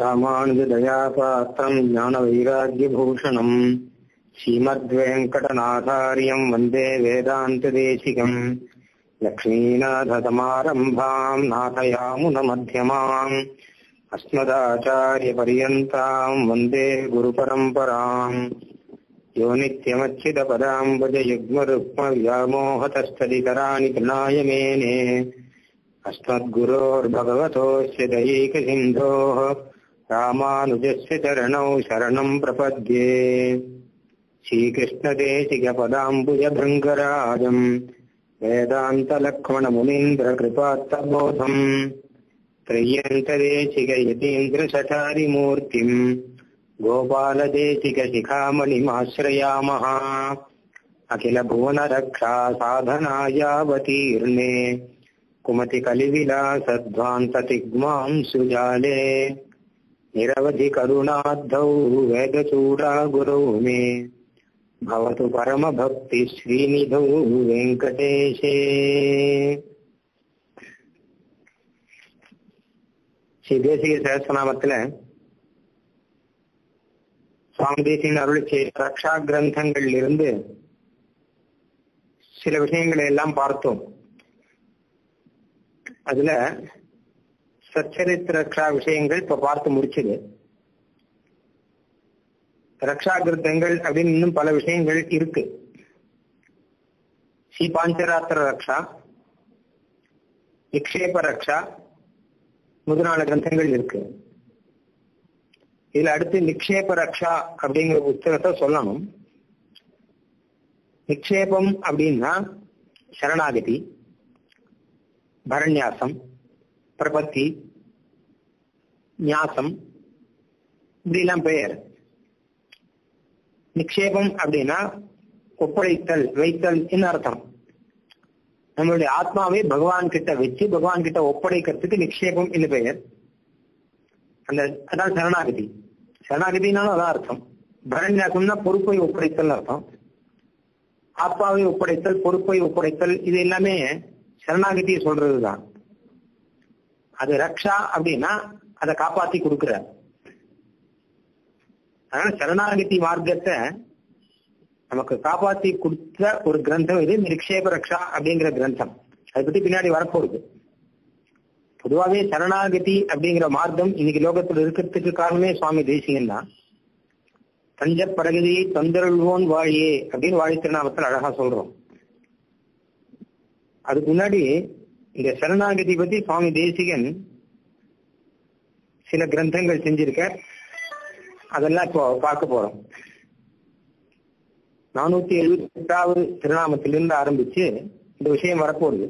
ராமானுஜதயாபாத்திரம் ஞானவைராக்கியபூஷணம் ஸ்ரீமத்வேங்கடநாதாரியம் வந்தே வேதாந்ததேசிகம் லக்ஷ்மீநாதசமாரம்பாம் நாதயாமுனமத்தியமாம் अस्मदाचार्यपर्यन्ताम् वन्दे गुरुपरम्पराम् यो नित्यमच्युतपदाम्बुजयुग्मरुक्मव्यामोहतस्तदितराणि प्रणाय मेने अस्मद्गुरोर्भगवतोऽस्य दयैकसिन्धोः रामानुजस्य चरणौ शरणम् प्रपद्ये श्रीकृष्णदेशिकपदाम्बुजभृङ्गराजम् वेदान्तलक्ष्मणमुनीन्द्रकृपात्तबोधम् त्रय्यन्तदेशिकयतीन्द्रशठारिमूर्तिम् गोपालदेशिकशिखामणिमाश्रयामः अखिलभुवनरक्षा साधनायावतीर्णे कुमतिकलिविलासध्वान्ततिग्माम् सुजाले निरवधिकरुणाद्धौ वेदचूडा गुरौ मे भवतु परमभक्तिश्रीनिधौ वेङ्कटेशे ஸ்ரீ தேசிக சகசநாமத்துல சுவாமி தேசியின் அருளி செய்த ரக்ஷா கிரந்தங்களில் இருந்து சில விஷயங்களை எல்லாம் பார்த்தோம் அதுல சச்சரித்திர ரக்ஷா விஷயங்கள் இப்ப பார்த்து முடிச்சது ரக்ஷா கிருத்தங்கள் அப்படின்னு இன்னும் பல விஷயங்கள் இருக்கு ஸ்ரீ பாஞ்சராத்திர ரக்ஷா நிக்ஷேப ரக்ஷா முதலான கிரந்தங்கள் இருக்கு இதுல அடுத்து நிக்ஷேப ரக்ஷா அப்படிங்கிற புத்தகத்தை சொல்லணும் நிக்ஷேபம் அப்படின்னா சரணாகதி பரண்யாசம் பிரபத்தி ஞாசம் இப்படிலாம் பெயர் நிக்ஷேபம் அப்படின்னா ஒப்படைத்தல் வைத்தல் என்ன அர்த்தம் நம்மளுடைய ஆத்மாவை பகவான் கிட்ட வச்சு பகவான் கிட்ட ஒப்படைக்கிறதுக்கு நிக்ஷேபம் என்று பெயர் அந்த அதான் சரணாகதி சரணாகதினாலும் அதான் அர்த்தம் பரண்யாசம்னா பொறுப்பை ஒப்படைத்தல் அர்த்தம் ஆத்மாவை ஒப்படைத்தல் பொறுப்பை ஒப்படைத்தல் இது எல்லாமே சரணாகதியை சொல்றதுதான் அது ரக்ஷா அப்படின்னா அதை காப்பாத்தி கொடுக்கிற அதனால சரணாகதி மார்க்கத்தை நமக்கு காப்பாத்தி கொடுத்த ஒரு கிரந்தம் இது நிக்ஷேப ரக்ஷா அப்படிங்கிற கிரந்தம் அதை பத்தி பின்னாடி வரப்போகுது பொதுவாகவே சரணாகதி அப்படிங்கிற மார்க்கம் இன்னைக்கு லோகத்தில் இருக்கிறதுக்கு காரணமே சுவாமி தேசிகன் தான் தஞ்ச பிரகதியை தொந்தருள்வோன் வாழியே அப்படின்னு வாழி திருநாமத்தில் அழகா சொல்றோம் அதுக்கு முன்னாடி இந்த சரணாகதி பத்தி சுவாமி தேசிகன் சில கிரந்தங்கள் செஞ்சிருக்க அதெல்லாம் இப்போ பார்க்க போறோம் நானூத்தி எழுபத்தி எட்டாவது திருநாமத்திலிருந்து ஆரம்பிச்சு இந்த விஷயம் வரப்போகுது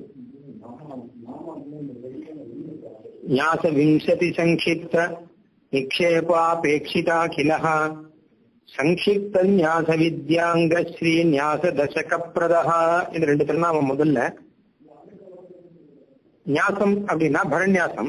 ஞாச விம்சதி சங்கிப்த நிக்ஷேபாபேட்சிதாகிலः சங்கிப்த ஞாச வித்யாங்க ஸ்ரீ ஞாச தசக பிரதா இந்த ரெண்டு திருநாமம் முதல்ல ஞாசம் அப்படின்னா பரண்யாசம்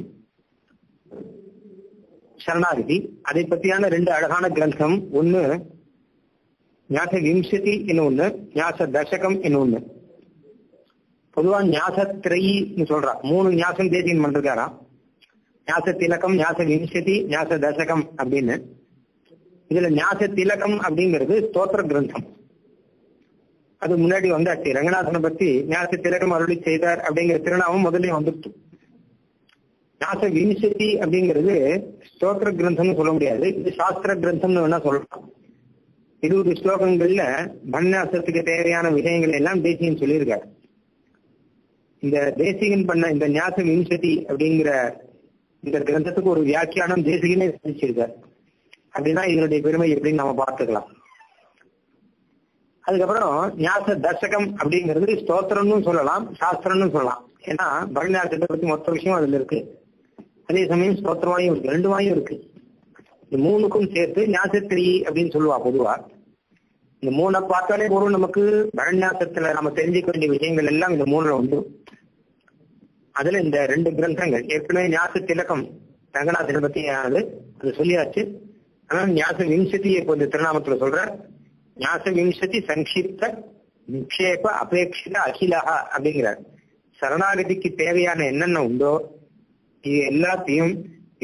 சரணாகதி அதை பத்தியான ரெண்டு அழகான கிரந்தம் ஒன்னு ஞாச விம்சதி ஒண்ணு ஞாச தசகம் ஒண்ணு பொதுவா ஞாச திரைன்னு சொல்றா மூணு ஞாசம் தேசியம் பண்றாரா ஞாச திலகம் ஞாச விம்சதி ஞாச தசகம் அப்படின்னு இதுல ஞாச திலகம் அப்படிங்கிறது ஸ்தோத்திர கிரந்தம் அது முன்னாடி வந்தாச்சு ரங்கநாதனை பத்தி ஞாச திலகம் அருளி செய்தார் அப்படிங்கிற திருநாமம் முதல்ல வந்துட்டு ஞாச விம்சதி அப்படிங்கிறது ஸ்தோத்திர கிரந்தம்னு சொல்ல முடியாது இது சாஸ்திர கிரந்தம்னு வேணா சொல்லலாம் இருபது ஸ்லோகங்கள்ல பன்யாசத்துக்கு தேவையான விஷயங்கள் எல்லாம் தேசிகன் சொல்லியிருக்காரு இந்த தேசிகன் பண்ண இந்த ஞாச விம்சதி அப்படிங்கிற இந்த கிரந்தத்துக்கு ஒரு வியாக்கியானம் தேசிகனே செஞ்சிருக்கார் அப்படின்னா இதனுடைய பெருமை எப்படின்னு நம்ம பார்த்துக்கலாம் அதுக்கப்புறம் ஞாச தசகம் அப்படிங்கிறது ஸ்தோத்திரம்னு சொல்லலாம் சாஸ்திரம்னு சொல்லலாம் ஏன்னா பரண்யாசத்தை பத்தி மொத்த விஷயம் அதுல இருக்கு அதே சமயம் ஸ்தோத்திரமாயும் இருக்கு ரெண்டு வாயும் இருக்கு இந்த மூணுக்கும் சேர்த்து ஞாசத்திரி அப்படின்னு சொல்லுவா பொதுவா இந்த மூணை பார்த்தாலே போதும் நமக்கு பரண்யாசத்துல நம்ம தெரிஞ்சுக்க வேண்டிய விஷயங்கள் எல்லாம் இந்த மூணுல உண்டு அதுல இந்த ரெண்டு கிரந்தங்கள் ஏற்கனவே ஞாச திலகம் ரங்கநாதனை பத்தி அது அது சொல்லியாச்சு ஆனா ஞாச விம்சதி இப்போ இந்த திருநாமத்துல சொல்ற ஞாச விம்சதி சங்கிப்த நிக்ஷேப அபேட்சித அகிலஹா அப்படிங்கிறார் சரணாகதிக்கு தேவையான என்னென்ன உண்டோ இது எல்லாத்தையும்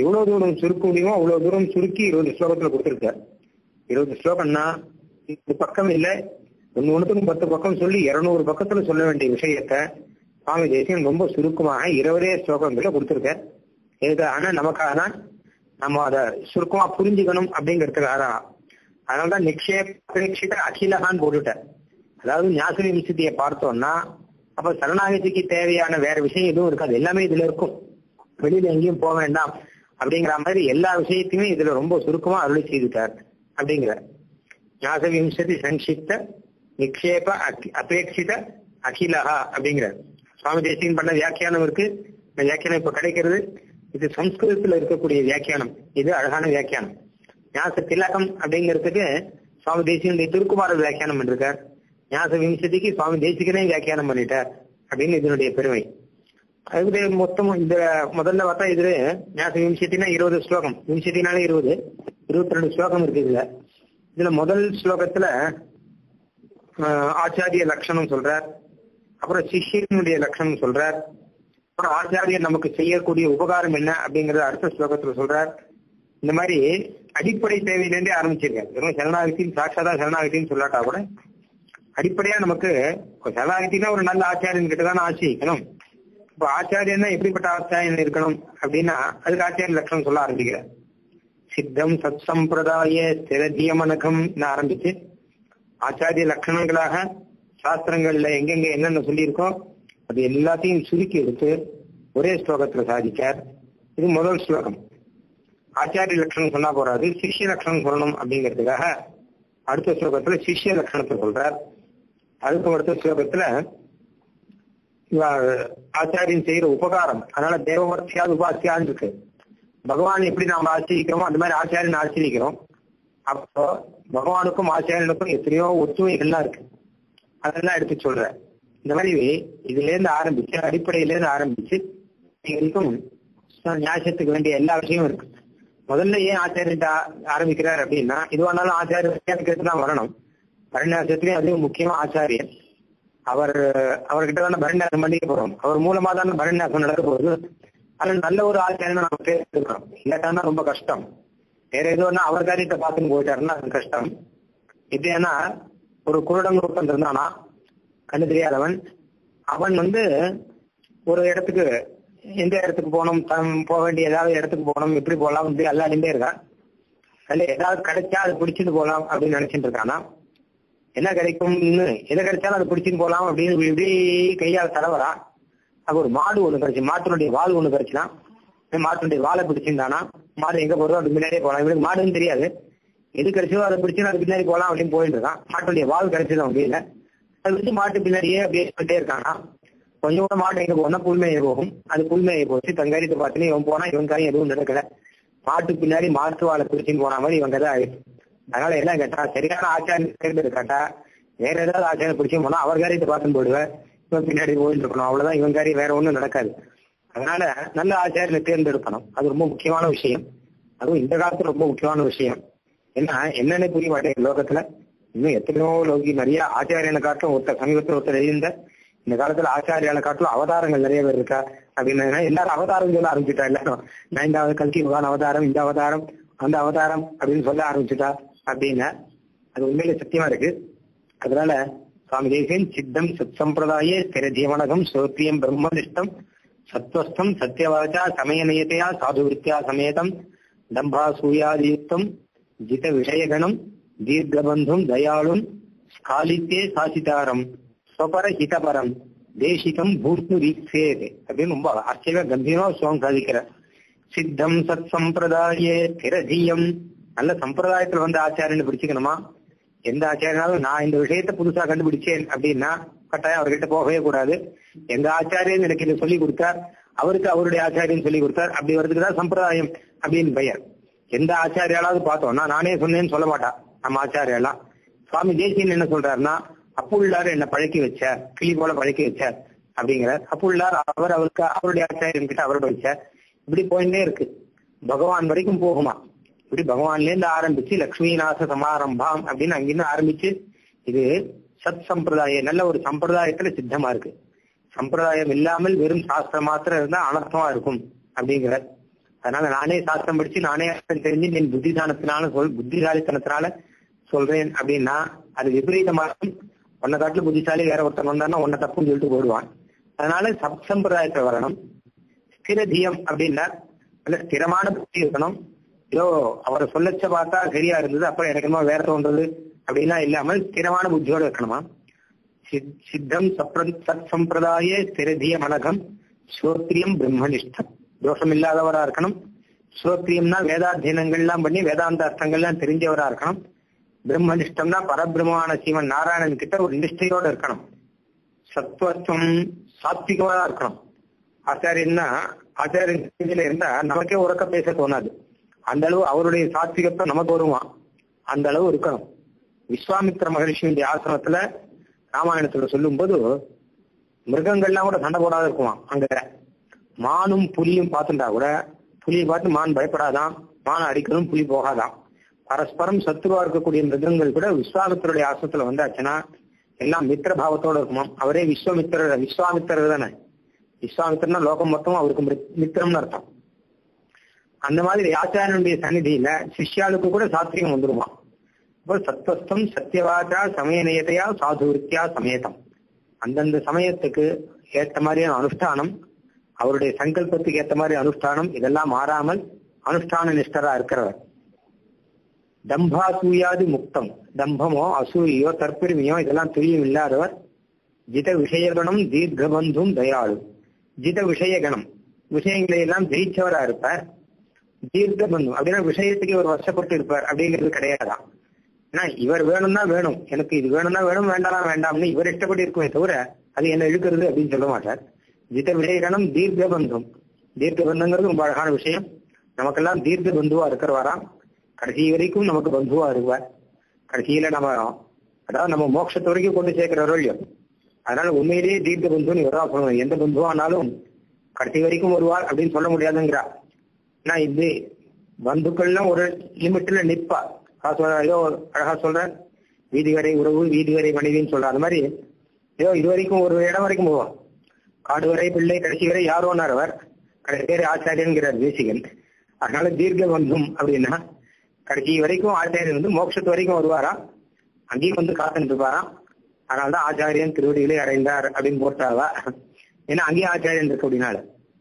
எவ்வளவு தூரம் சுருக்க முடியுமோ அவ்வளவு தூரம் சுருக்கி இருபது ஸ்லோகத்துல கொடுத்திருக்கார் இருபது ஸ்லோகம்னா இது பக்கம் இல்ல ஒன்னு ஒண்ணுத்துக்கும் பத்து பக்கம் சொல்லி இருநூறு பக்கத்துல சொல்ல வேண்டிய விஷயத்த சுவாமி தேசியம் ரொம்ப சுருக்கமாக இருபதே ஸ்லோகங்களை கொடுத்திருக்கார் இதுக்கு ஆனா நமக்காக தான் நம்ம அதை சுருக்கமா புரிஞ்சுக்கணும் அப்படிங்கிறதுக்காக தான் அதனாலதான் நிக்ஷேபித அகிலகான்னு போட்டுட்டார் அதாவது ஞாச விம்சதியை பார்த்தோம்னா அப்ப சரணாகதிக்கு தேவையான வேற விஷயம் எதுவும் இருக்காது எல்லாமே இதுல இருக்கும் வெளியில எங்கேயும் போக வேண்டாம் அப்படிங்கிற மாதிரி எல்லா விஷயத்தையுமே இதுல ரொம்ப சுருக்கமா அருளி செய்துட்டார் அப்படிங்கிற ஞாச விம்சதி சங்கிப்த நிக்ஷேப அகி- அபேட்சித அகிலஹா அப்படிங்கிற சுவாமி தேசியன் பண்ண வியாக்கியானம் இருக்கு இந்த வியாக்கியானம் இப்ப கிடைக்கிறது இது சம்ஸ்கிருதத்துல இருக்கக்கூடிய வியாக்கியானம் இது அழகான வியாக்கியானம் ஞாச திலகம் அப்படிங்கிறதுக்கு சுவாமி தேசியனுடைய திருக்குமார வியாக்கியானம் பண்ணிருக்கார் ஞாச விம்சதிக்கு சுவாமி தேசிகனே வியாக்கியானம் பண்ணிட்டார் அப்படின்னு இதனுடைய பெருமை அதுக்கு மொத்தம் இந்த முதல்ல பார்த்தா இதுல ஞாச விம்சத்தினா இருபது ஸ்லோகம் விம்சத்தினாலே இருபது இருபத்தி ரெண்டு ஸ்லோகம் இருக்கு இதுல இதுல முதல் ஸ்லோகத்துல ஆஹ், ஆச்சாரிய லட்சணம் சொல்றார் அப்புறம் சிஷ்யனுடைய லட்சணம் சொல்றார் அப்புறம் ஆச்சாரியர் நமக்கு செய்யக்கூடிய உபகாரம் என்ன அப்படிங்கறத அடுத்த ஸ்லோகத்துல சொல்றார் இந்த மாதிரி அடிப்படை தேவையிலேருந்தே ஆரம்பிச்சிருக்காரு வெறும் சரணாகத்தின் சாட்சாதா சரணாகத்தின்னு சொல்லாட்டா கூட அடிப்படையா நமக்கு ஒரு சரணாகத்தினா ஒரு நல்ல ஆச்சாரியன் கிட்ட தானே ஆசிரிக்கணும் இப்ப ஆச்சாரியன்னா எப்படிப்பட்ட ஆச்சாரியன் இருக்கணும் அப்படின்னா அதுக்கு ஆச்சாரிய லட்சணம் சொல்ல ஆரம்பிக்கிறார் சித்தம் சத் சம்பிரதாய ஸ்திரதியமனகம் ஆரம்பிச்சு ஆச்சாரிய லட்சணங்களாக சாஸ்திரங்கள்ல எங்கெங்க என்னென்ன சொல்லியிருக்கோ அது எல்லாத்தையும் சுருக்கி எடுத்து ஒரே ஸ்லோகத்துல சாதிச்சார் இது முதல் ஸ்லோகம் ஆச்சாரிய லட்சணம் சொன்னா போறாது சிஷ்ய லட்சணம் சொல்லணும் அப்படிங்கிறதுக்காக அடுத்த ஸ்லோகத்துல சிஷ்ய லட்சணத்தை சொல்றார் அதுக்கு அடுத்த ஸ்லோகத்துல இவ ஆச்சாரியன் செய்யற உபகாரம் அதனால தேவவர்த்தியாது உபாசியான்னு இருக்கு பகவான் எப்படி நாம ஆச்சரிக்கிறோமோ அந்த மாதிரி ஆச்சாரியன் ஆச்சரிக்கிறோம் அப்போ பகவானுக்கும் ஆச்சாரியனுக்கும் எத்தனையோ ஒற்றுமைகள்லாம் இருக்கு அதெல்லாம் எடுத்து சொல்றேன் இந்த மாதிரி இதுல இருந்து ஆரம்பிச்சு அடிப்படையில இருந்து ஆரம்பிச்சு வரைக்கும் நியாயத்துக்கு வேண்டிய எல்லா விஷயமும் இருக்கு முதல்ல ஏன் ஆச்சாரியன் ஆரம்பிக்கிறார் அப்படின்னா இதுவானாலும் ஆச்சாரியன் தான் வரணும் பரண்யாசத்திலேயும் அதுவும் முக்கியமா ஆச்சாரியன் அவர் அவர்கிட்ட தானே பரண்யாசம் பண்ணிக்க போறோம் அவர் மூலமா தானே பரண்யாசம் நடக்க போகுது அது நல்ல ஒரு ஆச்சாரியனை நம்ம தேர்ந்தெடுக்கிறோம் இல்லாட்டானா ரொம்ப கஷ்டம் வேற எதுவும் அவர் காரியத்தை பார்த்துன்னு போயிட்டாருன்னா அது கஷ்டம் இப்படின்னா ஒரு குருடன் ஒருத்தன் இருந்தானா கண்ணு தெரியாதவன் அவன் வந்து ஒரு இடத்துக்கு எந்த இடத்துக்கு போகணும் தம் போக வேண்டிய ஏதாவது இடத்துக்கு போகணும் எப்படி போகலாம் இப்படி அல்லாடிண்டே இருக்கான் அதுல ஏதாவது கிடைச்சா அது பிடிச்சிட்டு போகலாம் அப்படின்னு நினைச்சிட்டு இருக்கானா என்ன கிடைக்கும்னு எதை கிடைச்சாலும் அது பிடிச்சிட்டு போகலாம் அப்படின்னு இப்படி இப்படி கையால் தடவரா அது ஒரு மாடு ஒண்ணு கிடைச்சு மாட்டினுடைய வால் ஒண்ணு கிடைச்சுனா மாட்டினுடைய வாழை பிடிச்சிருந்தானா மாடு எங்க போறதோ அது பின்னாடியே போகலாம் இவனுக்கு மாடுன்னு தெரியாது எது கிடைச்சதோ அதை பிடிச்சு அது பின்னாடி போகலாம் அப்படின்னு போயிட்டு இருக்கான் மாட்டுடைய வால் கிடைச்சது அவன் கையில அது வச்சு மாட்டு பின்னாடியே அப்படியே போயிட்டே இருக்கானா கொஞ்சம் கூட மாடு எங்க போனா புல்மையை போகும் அது புல்மையை போச்சு தங்காரியத்தை பார்த்துன்னு இவன் போனா இவன் காரியம் எதுவும் நடக்கல மாட்டு பின்னாடி மாட்டு வாழை பிடிச்சின்னு போன மாதிரி இவன் கதை ஆயிடுச்சு அதனால என்ன கேட்டா சரியான ஆச்சாரம் தேர்ந்தெடுக்காட்டா வேற ஏதாவது ஆச்சாரம் பிடிச்சும் போனா அவர் காரியத்தை பார்த்துன்னு போடுவேன் இவன் பின்னாடி போயிட்டு இருக்கணும் அவ்வளவுதான் இவன் காரியம் வேற ஒண்ணும் நடக்காது அதனால நல்ல ஆச்சாரியனை தேர்ந்தெடுக்கணும் அது ரொம்ப முக்கியமான விஷயம் அதுவும் இந்த காலத்துல ரொம்ப முக்கியமான விஷயம் ஏன்னா என்னன்னு புரிய மாட்டேங்குது லோகத்துல இன்னும் எத்தனையோ லோகி நிறைய ஆச்சாரியனை காட்டும் ஒருத்தர் சமீபத்தில் ஒருத்தர் எழுந்த இந்த காலத்துல ஆச்சாரியால காட்டிலும் அவதாரங்கள் நிறைய பேர் இருக்கா அப்படின்னு எல்லாரும் அவதாரம் சொல்ல ஆரம்பிச்சுட்டா எல்லாரும் ஐந்தாவது கல்கி பகவான் அவதாரம் இந்த அவதாரம் அந்த அவதாரம் அப்படின்னு சொல்ல ஆரம்பிச்சுட்டா அப்படின்னு அது உண்மையில சத்தியமா இருக்கு அதனால சுவாமி தேசியன் சித்தம் சத் சம்பிரதாய ஸ்திர ஜீவனகம் சோத்தியம் பிரம்மனிஷ்டம் சத்வஸ்தம் சத்தியவாச்சா சமயநயத்தையா சாதுவிருத்தியா சமேதம் டம்பா சூயாதியுக்தம் ஜித விஷயகணம் தீர்க்கபந்தும் தயாளும் ஸ்காலித்தே சாசிதாரம் ஸ்வபர ஹிதபரம் தேசிகம் பூஷ்ணு ரீக்ஷேது அப்படின்னு ரொம்ப ஆச்சரிய கம்பீரமா சுவம் சாதிக்கிற சித்தம் சத் சம்பிரதாய திரதீயம் நல்ல சம்பிரதாயத்துல வந்து ஆச்சாரியனை பிடிச்சுக்கணுமா எந்த ஆச்சாரியனாலும் நான் இந்த விஷயத்த புதுசா கண்டுபிடிச்சேன் அப்படின்னா கட்டாயம் அவர்கிட்ட போகவே கூடாது எங்க ஆச்சாரியன் எனக்கு இதை சொல்லி கொடுத்தார் அவருக்கு அவருடைய ஆச்சாரியன் சொல்லி கொடுத்தார் அப்படி வர்றதுக்கு தான் சம்பிரதாயம் அப்படின்னு பெயர் எந்த ஆச்சாரியாலாவது பார்த்தோம்னா நானே சொன்னேன்னு சொல்ல மாட்டா நம்ம ஆச்சாரியெல்லாம் சுவாமி தேசியன் என்ன சொல்றாருன்னா அப்புள்ளார் என்ன பழக்கி வச்சார் கிளி போல பழக்கி வச்சார் அப்படிங்கிற அப்புள்ளார் அவர் அவருக்கு அவருடைய ஆச்சாரியன் கிட்ட அவரோட வச்சார் இப்படி போயிட்டே இருக்கு பகவான் வரைக்கும் போகுமா இப்படி பகவான்ல இருந்து ஆரம்பிச்சு லக்ஷ்மிநாச சமாரம்பாம் அப்படின்னு அங்கிருந்து ஆரம்பிச்சு இது சத் சம்பிரதாயம் நல்ல ஒரு சம்பிரதாயத்துல சித்தமா இருக்கு சம்பிரதாயம் இல்லாமல் வெறும் சாஸ்திரம் மாத்திரம் இருந்தா அனர்த்தமா இருக்கும் அப்படிங்கிற அதனால நானே சாஸ்திரம் படிச்சு நானே அர்த்தம் தெரிஞ்சு நீ புத்திசானத்தினால சொல் புத்திசாலித்தனத்தினால சொல்றேன் அப்படின்னா அது விபரீதமாக உன்னை காட்டுல புத்திசாலி வேற ஒருத்தன் வந்தான்னா உன்னை தப்புன்னு சொல்லிட்டு போயிடுவான் அதனால சப் சம்பிரதாயத்தை வரணும் ஸ்திரதியம் அப்படின்னா நல்ல ஸ்திரமான புத்தி இருக்கணும் ஏதோ அவரை சொல்லச்ச பார்த்தா சரியா இருந்தது அப்புறம் எனக்கு என்னமோ வேற தோன்றது அப்படின்லாம் இல்லாமல் ஸ்திரமான புத்தியோட இருக்கணுமா சித்- சித்தம் சப்ர- சத் சம்பிரதாய ஸ்திரதிய மனகம் ஸ்ரோத்ரியம் பிரம்மனிஷ்டம் தோஷம் இல்லாதவரா இருக்கணும் ஸ்ரோத்ரியம்னா வேதாத்தியனங்கள்லாம் பண்ணி வேதாந்த அர்த்தங்கள்லாம் தெரிஞ்சவரா இருக்கணும் பிரம்மனிஷ்டம்னா பரபிரமான சீவன் நாராயணன் கிட்ட ஒரு நிஷ்டையோட இருக்கணும் சத்வத்துவம் சாத்விகமா இருக்கணும் ஆச்சாரியன்னா ஆச்சாரியன் ஸ்டேஜில் இருந்தா நமக்கே உறக்க பேச தோணாது அந்த அளவு அவருடைய சாத்விகத்தை நமக்கு வருவான் அந்த அளவு இருக்கணும் விஸ்வாமித்திர மகரிஷியுடைய ஆசிரமத்துல ராமாயணத்துல சொல்லும்போது மிருகங்கள்லாம் கூட சண்டை போடாத இருக்குவான் அங்க மானும் புலியும் பார்த்துட்டா கூட புலியை பார்த்து மான் பயப்படாதான் மான் அடிக்கணும் புலி போகாதான் பரஸ்பரம் சத்துருவா இருக்கக்கூடிய மிருகங்கள் கூட விஸ்வாமித்தருடைய ஆசிரமத்துல வந்தாச்சுன்னா எல்லாம் மித்திர பாவத்தோட இருக்குமாம் அவரே விஸ்வாமித்திரர் விஸ்வாமித்திரர் தானே விஸ்வாமித்திரனா லோகம் மொத்தம் அவருக்கு மித்- மித்திரம்னு அர்த்தம் அந்த மாதிரி ஆச்சாரியனுடைய சந்நிதியில சிஷ்யாளுக்கு கூட சாத்திரியம் வந்துருமா இப்போ சத்வஸ்தம் சத்தியவாச்சா சமயநயத்தையா சாதுரித்யா சமேதம் அந்தந்த சமயத்துக்கு ஏத்த மாதிரியான அனுஷ்டானம் அவருடைய சங்கல்பத்துக்கு ஏத்த மாதிரி அனுஷ்டானம் இதெல்லாம் மாறாமல் அனுஷ்டான நிஷ்டரா இருக்கிறவர் தம்பாசூயாது முக்தம் தம்பமோ அசூயோ தற்பெருமையோ இதெல்லாம் துரியம் இல்லாதவர் ஜித விஷயகணம் தீர்க்கபந்தும் தயாளு ஜித விஷயகணம் விஷயங்களை எல்லாம் ஜெயிச்சவரா இருப்பார் தீர்க்கபந்து அப்படின்னா விஷயத்துக்கு இவர் வருஷப்பட்டு இருப்பார் அப்படிங்கிறது கிடையாதான் ஏன்னா இவர் வேணும்னா வேணும் எனக்கு இது வேணும்னா வேணும் வேண்டாம் வேண்டாம்னு இவர் இஷ்டப்படி இருக்குமே தவிர அது என்ன இழுக்கிறது அப்படின்னு சொல்ல மாட்டார் ஜித விஷயகணம் தீர்க்க பந்தம் தீர்க்க பந்தங்கிறது ரொம்ப அழகான விஷயம் நமக்கெல்லாம் தீர்க்க பந்துவா இருக்கிறவாராம் கடைசி வரைக்கும் நமக்கு பந்துவா இருப்பார் கடைசியில நம்ம அதாவது நம்ம மோட்சத்து வரைக்கும் கொண்டு சேர்க்கிற இல்லையோ அதனால உண்மையிலேயே தீர்க்க பந்துன்னு இவரா சொல்லணும் எந்த பந்துவானாலும் கடைசி வரைக்கும் வருவார் அப்படின்னு சொல்ல முடியாதுங்கிறா நான் இது பந்துக்கள்லாம் ஒரு லிமிட்ல நிப்பா நான் சொல்ற- ஏதோ அழகா சொல்றேன் வீதி வரை உறவு வீதி வரை மனைவின்னு சொல்ற அந்த மாதிரி ஏதோ இது வரைக்கும் ஒரு இடம் வரைக்கும் போவான் காடு வரை பிள்ளை கடைசி வரை யாரோன்னார் அவர் கடைசி பேர் ஆச்சாரியன்கிறார் தேசிகன் அதனால தீர்க்க பந்தும் அப்படின்னா கடைசி வரைக்கும் ஆச்சாரியன் வந்து மோட்சத்து வரைக்கும் வருவாராம் அங்கேயும் வந்து காத்துட்டு இருப்பாராம் அதனாலதான் ஆச்சாரியன் திருவடிகளை அடைந்தார் அப்படின்னு போட்டாவா ஏன்னா அங்கேயும் ஆச்சாரியன் இருக்கு அப்படின்னால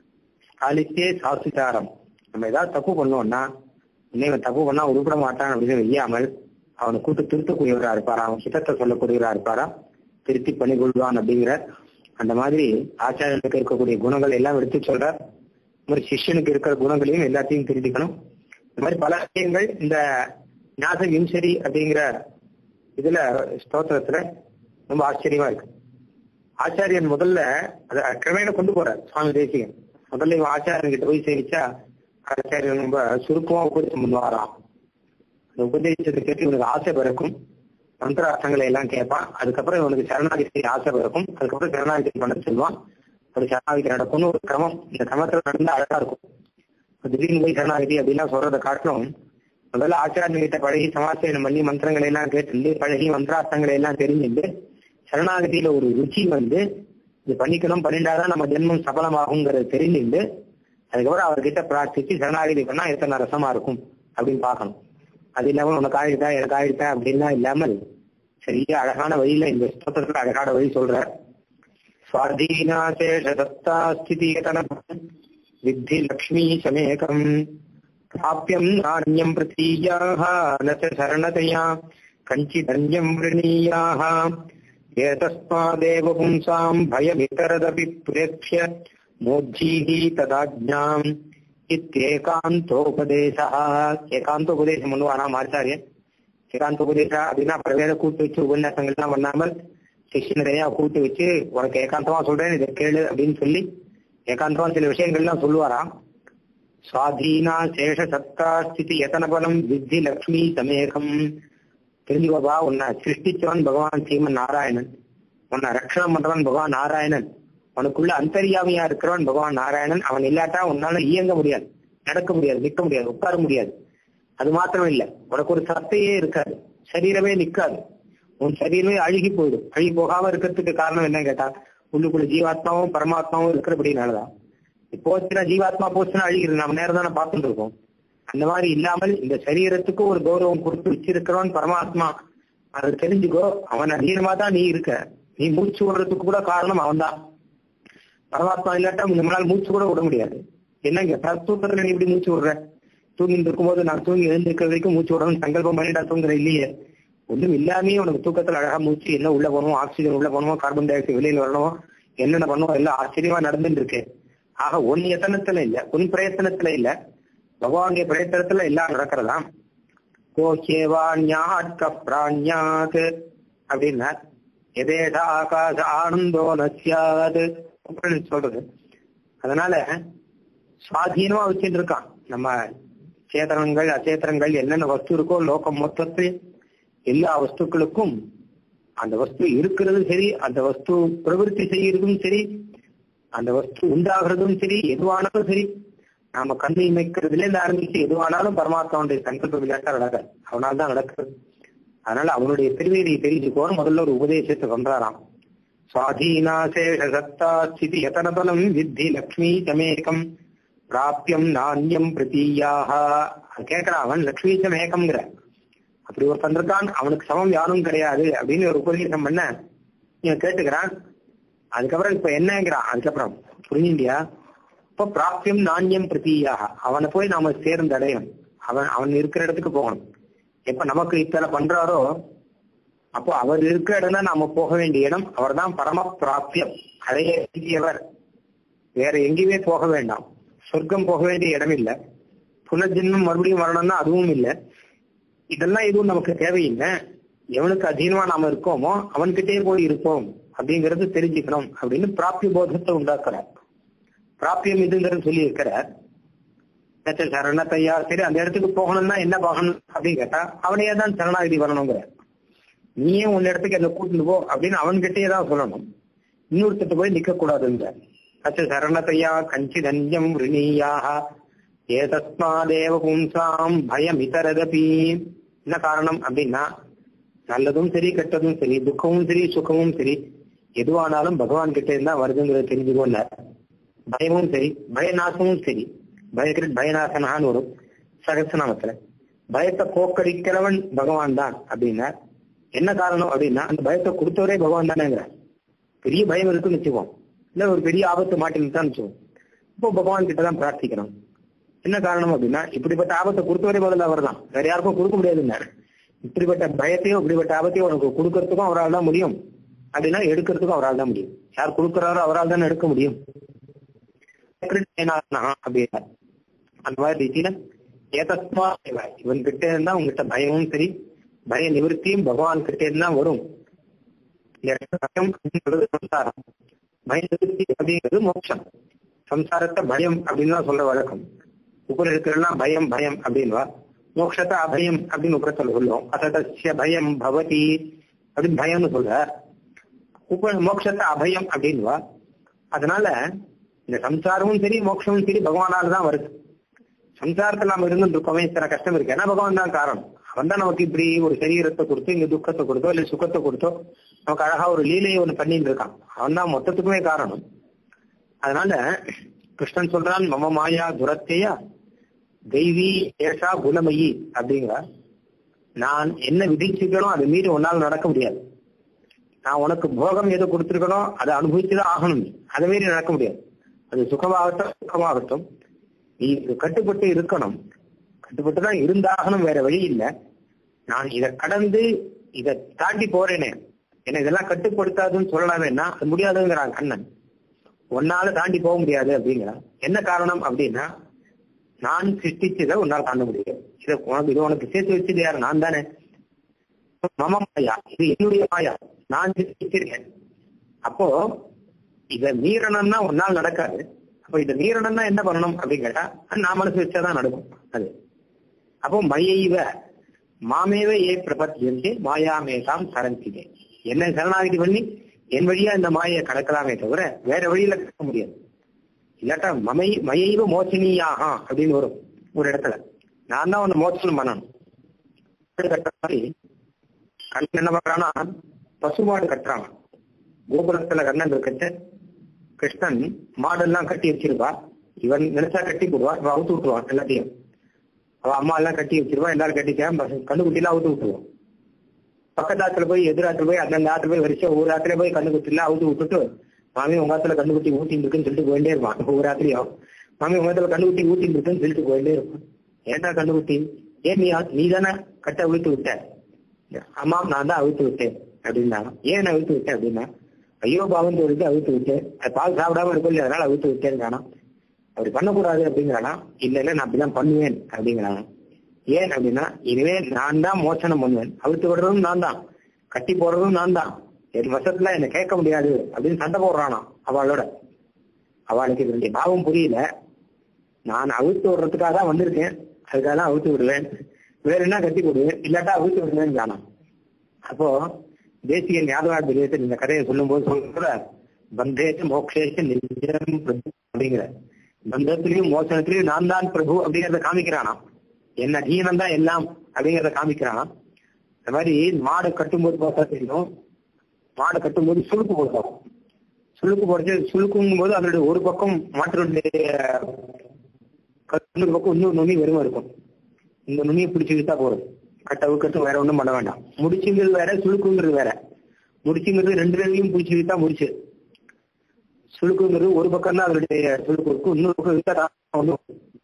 காலித்தே சாசுச்சாரம் நம்ம ஏதாவது தப்பு பண்ணோம்னா இன்னும் இவன் தப்பு பண்ணா உருப்பிட மாட்டான் அப்படின்னு வையாமல் அவனை கூட்டு திருத்தக்கூடியவரா இருப்பாரா அவன் சித்தத்தை சொல்லக்கூடியவரா இருப்பாரா திருத்தி பண்ணி கொள்வான் அப்படிங்கிற அந்த மாதிரி ஆச்சாரியனுக்கு இருக்கக்கூடிய குணங்கள் எல்லாம் எடுத்து சொல்றார் இந்த மாதிரி சிஷ்யனுக்கு இருக்கிற குணங்களையும் எல்லாத்தையும் திருத்திக்கணும் இந்த மாதிரி பல விஷயங்கள் இந்த ஞாச விம்சரி அப்படிங்கிற இதுல ஸ்தோத்திரத்துல ரொம்ப ஆச்சரியமா இருக்கு ஆச்சாரியன் முதல்ல அதை கிரமேண கொண்டு போறார் சுவாமி தேசிகன் முதல்ல இவன் ஆச்சாரியன் கிட்ட போய் சேவிச்சா ஆச்சாரியன் ரொம்ப சுருக்கமா உபதேசம் பண்ணுவாராம் அந்த உபதேசத்தை கேட்டு இவனுக்கு ஆசை பிறக்கும் மந்திரார்த்தங்களை எல்லாம் கேட்பான் அதுக்கப்புறம் இவனுக்கு சரணாகிதி ஆசை பிறக்கும் அதுக்கப்புறம் சரணாகிதி பண்ண சொல்லுவான் ஒரு சரணாகிதி நடக்கும்னு ஒரு கிரமம் இந்த கிரமத்துல நடந்தா அழகா இருக்கும் இப்ப திடீர்னு போய் சரணாகிதி அப்படிலாம் சொல்றதை காட்டிலும் முதல்ல ஆச்சாரியன் கிட்ட பழகி சமாசேனம் பண்ணி மந்திரங்களை எல்லாம் கேட்டு பழகி மந்திரார்த்தங்களை எல்லாம் தெரிஞ்சுட்டு சரணாகதியில ஒரு ருச்சி வந்து இது பண்ணிக்கணும் பண்ணிட்டாதான் நம்ம ஜென்மம் சபலமாகுங்கிறது தெரிஞ்சுட்டு அதுக்கப்புறம் அவர்கிட்ட பிரார்த்திச்சு சரணாகதி பண்ணா எத்தனை ரசமா இருக்கும் அப்படின்னு பார்க்கணும் அது இல்லாம உனக்கு ஆயிடுதா எனக்கு ஆயிடுதா அப்படின்லாம் இல்லாமல் சரியா அழகான வழியில இந்த ஸ்தோத்திரத்துல அழகான வழி சொல்ற சுவாதீனாசேஷ தத்தா ஸ்திதிகதன வித்தி லக்ஷ்மி சமேகம் பிராபியம் நாண்யம் பிரதீயாः न च शरणतया कञ्चिदन्यम् वृणीयाः एतस्मादेव पुंसाम् भयमितरदपि प्रेक्ष्य मोज्जीः तदाज्ञाम् இத்தேகாந்தோபதேசா ஏகாந்தோபதேசம் பண்ணுவாராம் ஆச்சாரியன் ஏகாந்தோபதேசா அப்படின்னா பல பேரை கூட்டு வச்சு உபன்யாசங்கள்லாம் பண்ணாமல் சிஷ்யனையா கூட்டு வச்சு உனக்கு ஏகாந்தமா சொல்றேன் இதை கேளு அப்படின்னு சொல்லி ஏகாந்தமா சில விஷயங்கள்லாம் சொல்லுவாராம் சுவாதீனா சேஷ சத்தா ஸ்திதி எத்தன பலம் வித்தி லக்ஷ்மி சமேகம் தெரிஞ்சுக்கோப்பா உன்னை சிருஷ்டிச்சவன் பகவான் சீமன் நாராயணன் உன்னை ரட்சணம் பண்றவன் பகவான் நாராயணன் உனக்குள்ள அந்தரியாமையா இருக்கிறவன் பகவான் நாராயணன் அவன் இல்லாட்டா உன்னால இயங்க முடியாது நடக்க முடியாது நிற்க முடியாது உட்கார முடியாது அது மாத்திரம் இல்ல உனக்கு ஒரு சத்தையே இருக்காது சரீரமே நிக்காது உன் சரீரமே அழுகி போயிடும் அழுகி போகாம இருக்கிறதுக்கு காரணம் என்ன கேட்டா உள்ளுக்குள்ள ஜீவாத்மாவும் பரமாத்மாவும் இருக்கிறபடினாலதான் போச்சுன்னா ஜீவாத்மா போச்சுன்னா அழிகிறது நம்ம நேரம் தானே பார்த்துட்டு இருக்கோம் அந்த மாதிரி இல்லாமல் இந்த சரீரத்துக்கு ஒரு கௌரவம் கொடுத்து வச்சிருக்கிறவன் பரமாத்மா அதை தெரிஞ்சுக்கோ அவன் அதீனமா தான் நீ இருக்க நீ மூச்சு விடுறதுக்கு கூட காரணம் அவன்தான் பரமாத்மா இல்லாட்டா நம்மளால மூச்சு கூட விட முடியாது என்னங்க தூக்கத்துல நீ இப்படி மூச்சு விடுற தூங்கிட்டு இருக்கும்போது நான் தூங்கி எழுந்திருக்கிற வரைக்கும் மூச்சு விடணும் சங்கல்பம் பண்ணிட்டா தூங்குற இல்லையே ஒண்ணும் இல்லாமே உனக்கு தூக்கத்துல அழகா மூச்சு என்ன உள்ள போகணுமோ ஆக்சிஜன் உள்ள போகணுமோ கார்பன் டை ஆக்சைடு வெளியில வரணுமோ என்னென்ன பண்ணுவோம் எல்லாம் ஆச்சரியமா நடந்துட்டு இருக்கு ஆக உன் எத்தனத்துல இல்ல உன் பிரயத்தனத்துல இல்ல பகவானுடைய பிரயத்தனத்துல எல்லாம் நடக்கிறதா கோஹேவாண்யாட்க பிராண்யாத் அப்படின்னா எதேதா ஆகாச ஆனந்தோ நசியாது அப்படின்னு சொல்றது அதனால சுவாதீனமா வச்சுட்டு இருக்கான் நம்ம சேதனங்கள் அச்சேதனங்கள் என்னென்ன வஸ்து இருக்கோ லோகம் மொத்தத்தில் எல்லா வஸ்துக்களுக்கும் அந்த வஸ்து இருக்கிறதும் சரி அந்த வஸ்து பிரவருத்தி செய்யறதும் சரி அந்த வஸ்து உண்டாகிறதும் சரி எதுவானாலும் சரி நாம கண்ணு இமைக்கிறதுல இருந்து ஆரம்பிச்சு எதுவானாலும் பரமாத்மாவுடைய சங்கல்ப விளையாட்டா நடக்காது அவனால் தான் நடக்குது அதனால அவனுடைய பெருமையை தெரிஞ்சுக்கோன்னு முதல்ல ஒரு உபதேசத்தை பண்றாராம் சுவாதீனா சேஷ சத்தா ஸ்திதி யதனபலம் வித்தி லக்ஷ்மி சமேகம் பிராபியம் நாண்யம் பிரதீயாக கேட்கிறான் அவன் லக்ஷ்மி சமேகம்ங்கிற அப்படி ஒரு இருக்கான் அவனுக்கு சமம் யாரும் கிடையாது அப்படின்னு ஒரு உபதேசம் பண்ண இவன் கேட்டுக்கிறான் அதுக்கப்புறம் இப்ப என்னங்கிறான் அதுக்கப்புறம் புரிஞ்சுண்டியா இப்ப பிராப்தியம் நாண்யம் பிரதீயாக அவனை போய் நாம சேர்ந்து அடையணும் அவன் அவன் இருக்கிற இடத்துக்கு போகணும் எப்ப நமக்கு இத்தனை பண்றாரோ அப்போ அவர் இருக்கிற இடம் தான் நாம போக வேண்டிய இடம் அவர் தான் பரம பிராப்தியம் அடைய வேண்டியவர் வேற எங்கேயுமே போக வேண்டாம் சொர்க்கம் போக வேண்டிய இடம் இல்ல புனர்ஜென்மம் மறுபடியும் வரணும்னா அதுவும் இல்லை இதெல்லாம் எதுவும் நமக்கு தேவையில்லை எவனுக்கு அதீனமா நாம இருக்கோமோ அவன்கிட்டே போய் இருப்போம் அப்படிங்கறது தெரிஞ்சுக்கணும் அப்படின்னு பிராப்திய போதத்தை உண்டாக்குறார் பிராப்தியம் இதுங்கிறது சொல்லி இருக்கிறார் சரணத்தையா சரி அந்த இடத்துக்கு போகணும்னா என்ன போகணும் அப்படின்னு கேட்டா அவனையே தான் சரணாகதி வரணுங்கிற நீயே உன் இடத்துக்கு என்ன கூட்டிட்டு போ அப்படின்னு அவன்கிட்டயே தான் சொல்லணும் இன்னொருத்தட்ட போய் நிக்க கூடாதுங்க அச்ச சரணத்தையா கஞ்சிதன்யம் ரிணீயாக ஏதஸ்மாதேவ பும்சாம் பயம் இதரதபி என்ன காரணம் அப்படின்னா நல்லதும் சரி கெட்டதும் சரி துக்கமும் சரி சுகமும் சரி எதுவானாலும் பகவான் கிட்ட இருந்தா வருதுங்கிறத தெரிஞ்சுக்கோல பயமும் சரி பயநாசமும் சரி பயக்கிரட் பயநாசனான்னு வரும் சகசநாமத்துல பயத்தை போக்கடிக்கிறவன் பகவான் தான் அப்படின்னா என்ன காரணம் அப்படின்னா அந்த பயத்தை கொடுத்தவரே பகவான் தானேங்கிற பெரிய பயம் இருக்குன்னு வச்சுக்குவோம் இல்ல ஒரு பெரிய ஆபத்து மாட்டின்னு வச்சுக்குவோம் இப்போ பகவான் கிட்ட தான் பிரார்த்திக்கணும் என்ன காரணம் அப்படின்னா இப்படிப்பட்ட ஆபத்தை கொடுத்தவரே முதல்ல அவர் தான் வேற யாருக்கும் கொடுக்க முடியாதுங்க இப்படிப்பட்ட பயத்தையும் இப்படிப்பட்ட ஆபத்தையும் உனக்கு கொடுக்கறதுக்கும் அவரால் தான் முடியும் அப்படின்னா எடுக்கிறதுக்கும் அவரால் தான் முடியும் யார் கொடுக்கறாரோ அவரால் தானே எடுக்க முடியும் அப்படின்னா அந்த மாதிரி ரீதியில ஏதஸ்மா இவன் கிட்ட இருந்தா உங்ககிட்ட பயமும் சரி பய நிவர்த்தியும் பகவான் கிட்ட இருந்தா வரும் சம்சாரம் பய நிவர்த்தி அப்படிங்கிறது மோட்சம் சம்சாரத்தை பயம் அப்படின்னு தான் சொல்ற வழக்கம் உபரிடத்துலாம் பயம் பயம் அப்படின்வா மோட்சத்தை அபயம் அப்படின்னு உபரத்துல சொல்லுவோம் அசதசிய பயம் பவதி அப்படின்னு பயம்னு சொல்ற உப மோட்சத்தை அபயம் அப்படின்வா அதனால இந்த சம்சாரமும் சரி மோட்சமும் சரி பகவானால தான் வருது சம்சாரத்துல நாம இருந்துட்டு இருக்கோமே இத்தனை கஷ்டம் இருக்கு ஏன்னா பகவான் தான் காரணம் அவன் தான் நமக்கு இப்படி ஒரு சரீரத்தை கொடுத்து இங்க துக்கத்தை கொடுத்தோ இல்ல சுகத்தை கொடுத்தோ நமக்கு அழகா ஒரு லீலையை ஒண்ணு பண்ணிட்டு இருக்கான் அவன் தான் மொத்தத்துக்குமே காரணம் அதனால கிருஷ்ணன் சொல்றான் மம மாயா துரத்தையா தெய்வி ஏஷா குணமயி அப்படிங்கிற நான் என்ன விதிச்சுக்கணும் அதை மீறி ஒன்னால் நடக்க முடியாது நான் உனக்கு போகம் எது கொடுத்துருக்கணும் அதை அனுபவிச்சுதான் ஆகணும் அதை மீறி நடக்க முடியாது அது சுகமாகட்டும் சுகமாகட்டும் நீ கட்டுப்பட்டு இருக்கணும் கட்டுப்பட்டு தான் இருந்தாகணும் வேற வழி இல்லை நான் இதை கடந்து இதை தாண்டி போறேனே என்ன இதெல்லாம் கட்டுப்படுத்தாதுன்னு சொல்லலாமேன்னா அது முடியாதுங்கிறான் கண்ணன் உன்னால தாண்டி போக முடியாது அப்படிங்கிறான் என்ன காரணம் அப்படின்னா நான் சிருஷ்டிச்சதை உன்னால் தாண்ட முடியாது இதை உனக்கு இது உனக்கு சேர்த்து வச்சது யாரு நான் தானே மம மாயா இது என்னுடைய மாயா நான் சிருஷ்டிச்சிருக்கேன் அப்போ இத மீறணும்னா உன்னால் நடக்காது அப்ப இத மீறணும்னா என்ன பண்ணணும் அப்படின்னு கேட்டா நான் மனசு வச்சாதான் நடக்கும் அது அப்போ மையைவ மாமேவ ஏ பிரபத்தியந்தே மாயாமேதாம் சரந்திதே என்ன சரணாகதி பண்ணி என் வழியா இந்த மாயை கடக்கலாமே தவிர வேற வழியில கடக்க முடியாது இல்லாட்டா மமை மயைவ மோசனியாக அப்படின்னு வரும் ஒரு இடத்துல நான் தான் ஒன்னு மோசனம் பண்ணணும் கட்டுற மாதிரி கண்ணன் என்ன பண்றான்னா பசுமாடு கட்டுறாங்க கோபுரத்துல கண்ணன் இருக்கச்சு கிருஷ்ணன் மாடெல்லாம் கட்டி வச்சிருப்பா இவன் நினைச்சா கட்டி போடுவான் இவன் அவுத்து விட்டுருவான் எல்லாத்தையும் அவன் அம்மா எல்லாம் கட்டி வச்சிருவான் எல்லாரும் கட்டிச்சேன் கண்ணுக்குட்டி எல்லாம் அவுத்து விட்டுருவான் பக்கத்து ஆத்துல போய் எதிராத்துல போய் அந்தந்த ஆத்துல போய் வரிசை ஒவ்வொரு ஆத்துல போய் கண்ணுக்குட்டி எல்லாம் அவுத்து விட்டுட்டு மாமி உங்க ஆத்துல கண்ணுக்குட்டி ஊட்டின்னு இருக்குன்னு சொல்லிட்டு போயிட்டே இருப்பான் ஒவ்வொரு ஆத்துலயும் மாமி உங்க ஆத்துல கண்ணுக்குட்டி ஊட்டின்னு இருக்குன்னு சொல்லிட்டு போயிட்டே இருப்பான் ஏன்டா கண்ணுக்குட்டி ஏன் நீ நீ தானே கட்ட அவிழ்த்து விட்ட அம்மா நான் தான் அவிழ்த்து விட்டேன் அப்படின்னா ஏன் நான் அவிழ்த்து விட்டேன் அப்படின்னா ஐயோ பாவம் தோழிட்டு அவிழ்த்து விட்டேன் அது பால் சாப்பிடாம இருக்கும் இல்லையா அதனால அவிழ்த்து விட்டேன்னு காணும் அப்படி பண்ணக்கூடாது அப்படிங்கிறானா இல்ல இல்ல நான் அப்படிதான் பண்ணுவேன் அப்படிங்கிறானா ஏன் அப்படின்னா இனிமே நான் தான் மோசனம் பண்ணுவேன் அவிழ்த்து விடுறதும் நான் தான் கட்டி போடுறதும் நான் தான் என் வசத்துல என்ன கேட்க முடியாது அப்படின்னு சண்டை போடுறானா அவளோட அவளுக்கு இதனுடைய பாவம் புரியல நான் அவிழ்த்து விடுறதுக்காக தான் வந்திருக்கேன் அதுக்காக தான் அவிழ்த்து விடுவேன் வேற என்ன கட்டி போடுவேன் இல்லாட்டா அவிழ்த்து விடுவேன்னு காணா அப்போ தேசிய ஞாபகாபிரியத்தை இந்த கதையை சொல்லும் போது சொல்ற பந்தேஷ மோக்ஷேஷ நிஜம் பிரபு அப்படிங்கிற பந்தத்திலையும் மோசனத்திலையும் நான் தான் பிரபு அப்படிங்கறத காமிக்கிறானா என்ன அധീனம் தான் எல்லாம் அப்படிங்கறத காமிக்கிறானா இந்த மாதிரி மாடு கட்டும்போது பார்த்தா தெரியும் மாடு கட்டும்போது சுழுக்கு போடுறோம் சுழுக்கு போடுறது சுழுக்கும் போது அதனுடைய ஒரு பக்கம் மாட்டினுடைய இன்னொரு பக்கம் இன்னொரு நுனி வெறுமை இருக்கும் இந்த நுனியை பிடிச்சு இழுத்தா போதும் கட்ட அவுக்கட்டும் வேற ஒண்ணும் பண்ண வேண்டாம் முடிச்சுங்கிறது வேற சுழுக்குங்கிறது வேற முடிச்சுங்கிறது ரெண்டு பேரையும் பிடிச்சி இழுத்தா முடிச்சு சுழுக்குங்கிறது ஒரு பக்கம் தான் அதனுடைய சுழுக்கு இருக்கும் இன்னொரு பக்கம் இழுத்தா ஒண்ணும்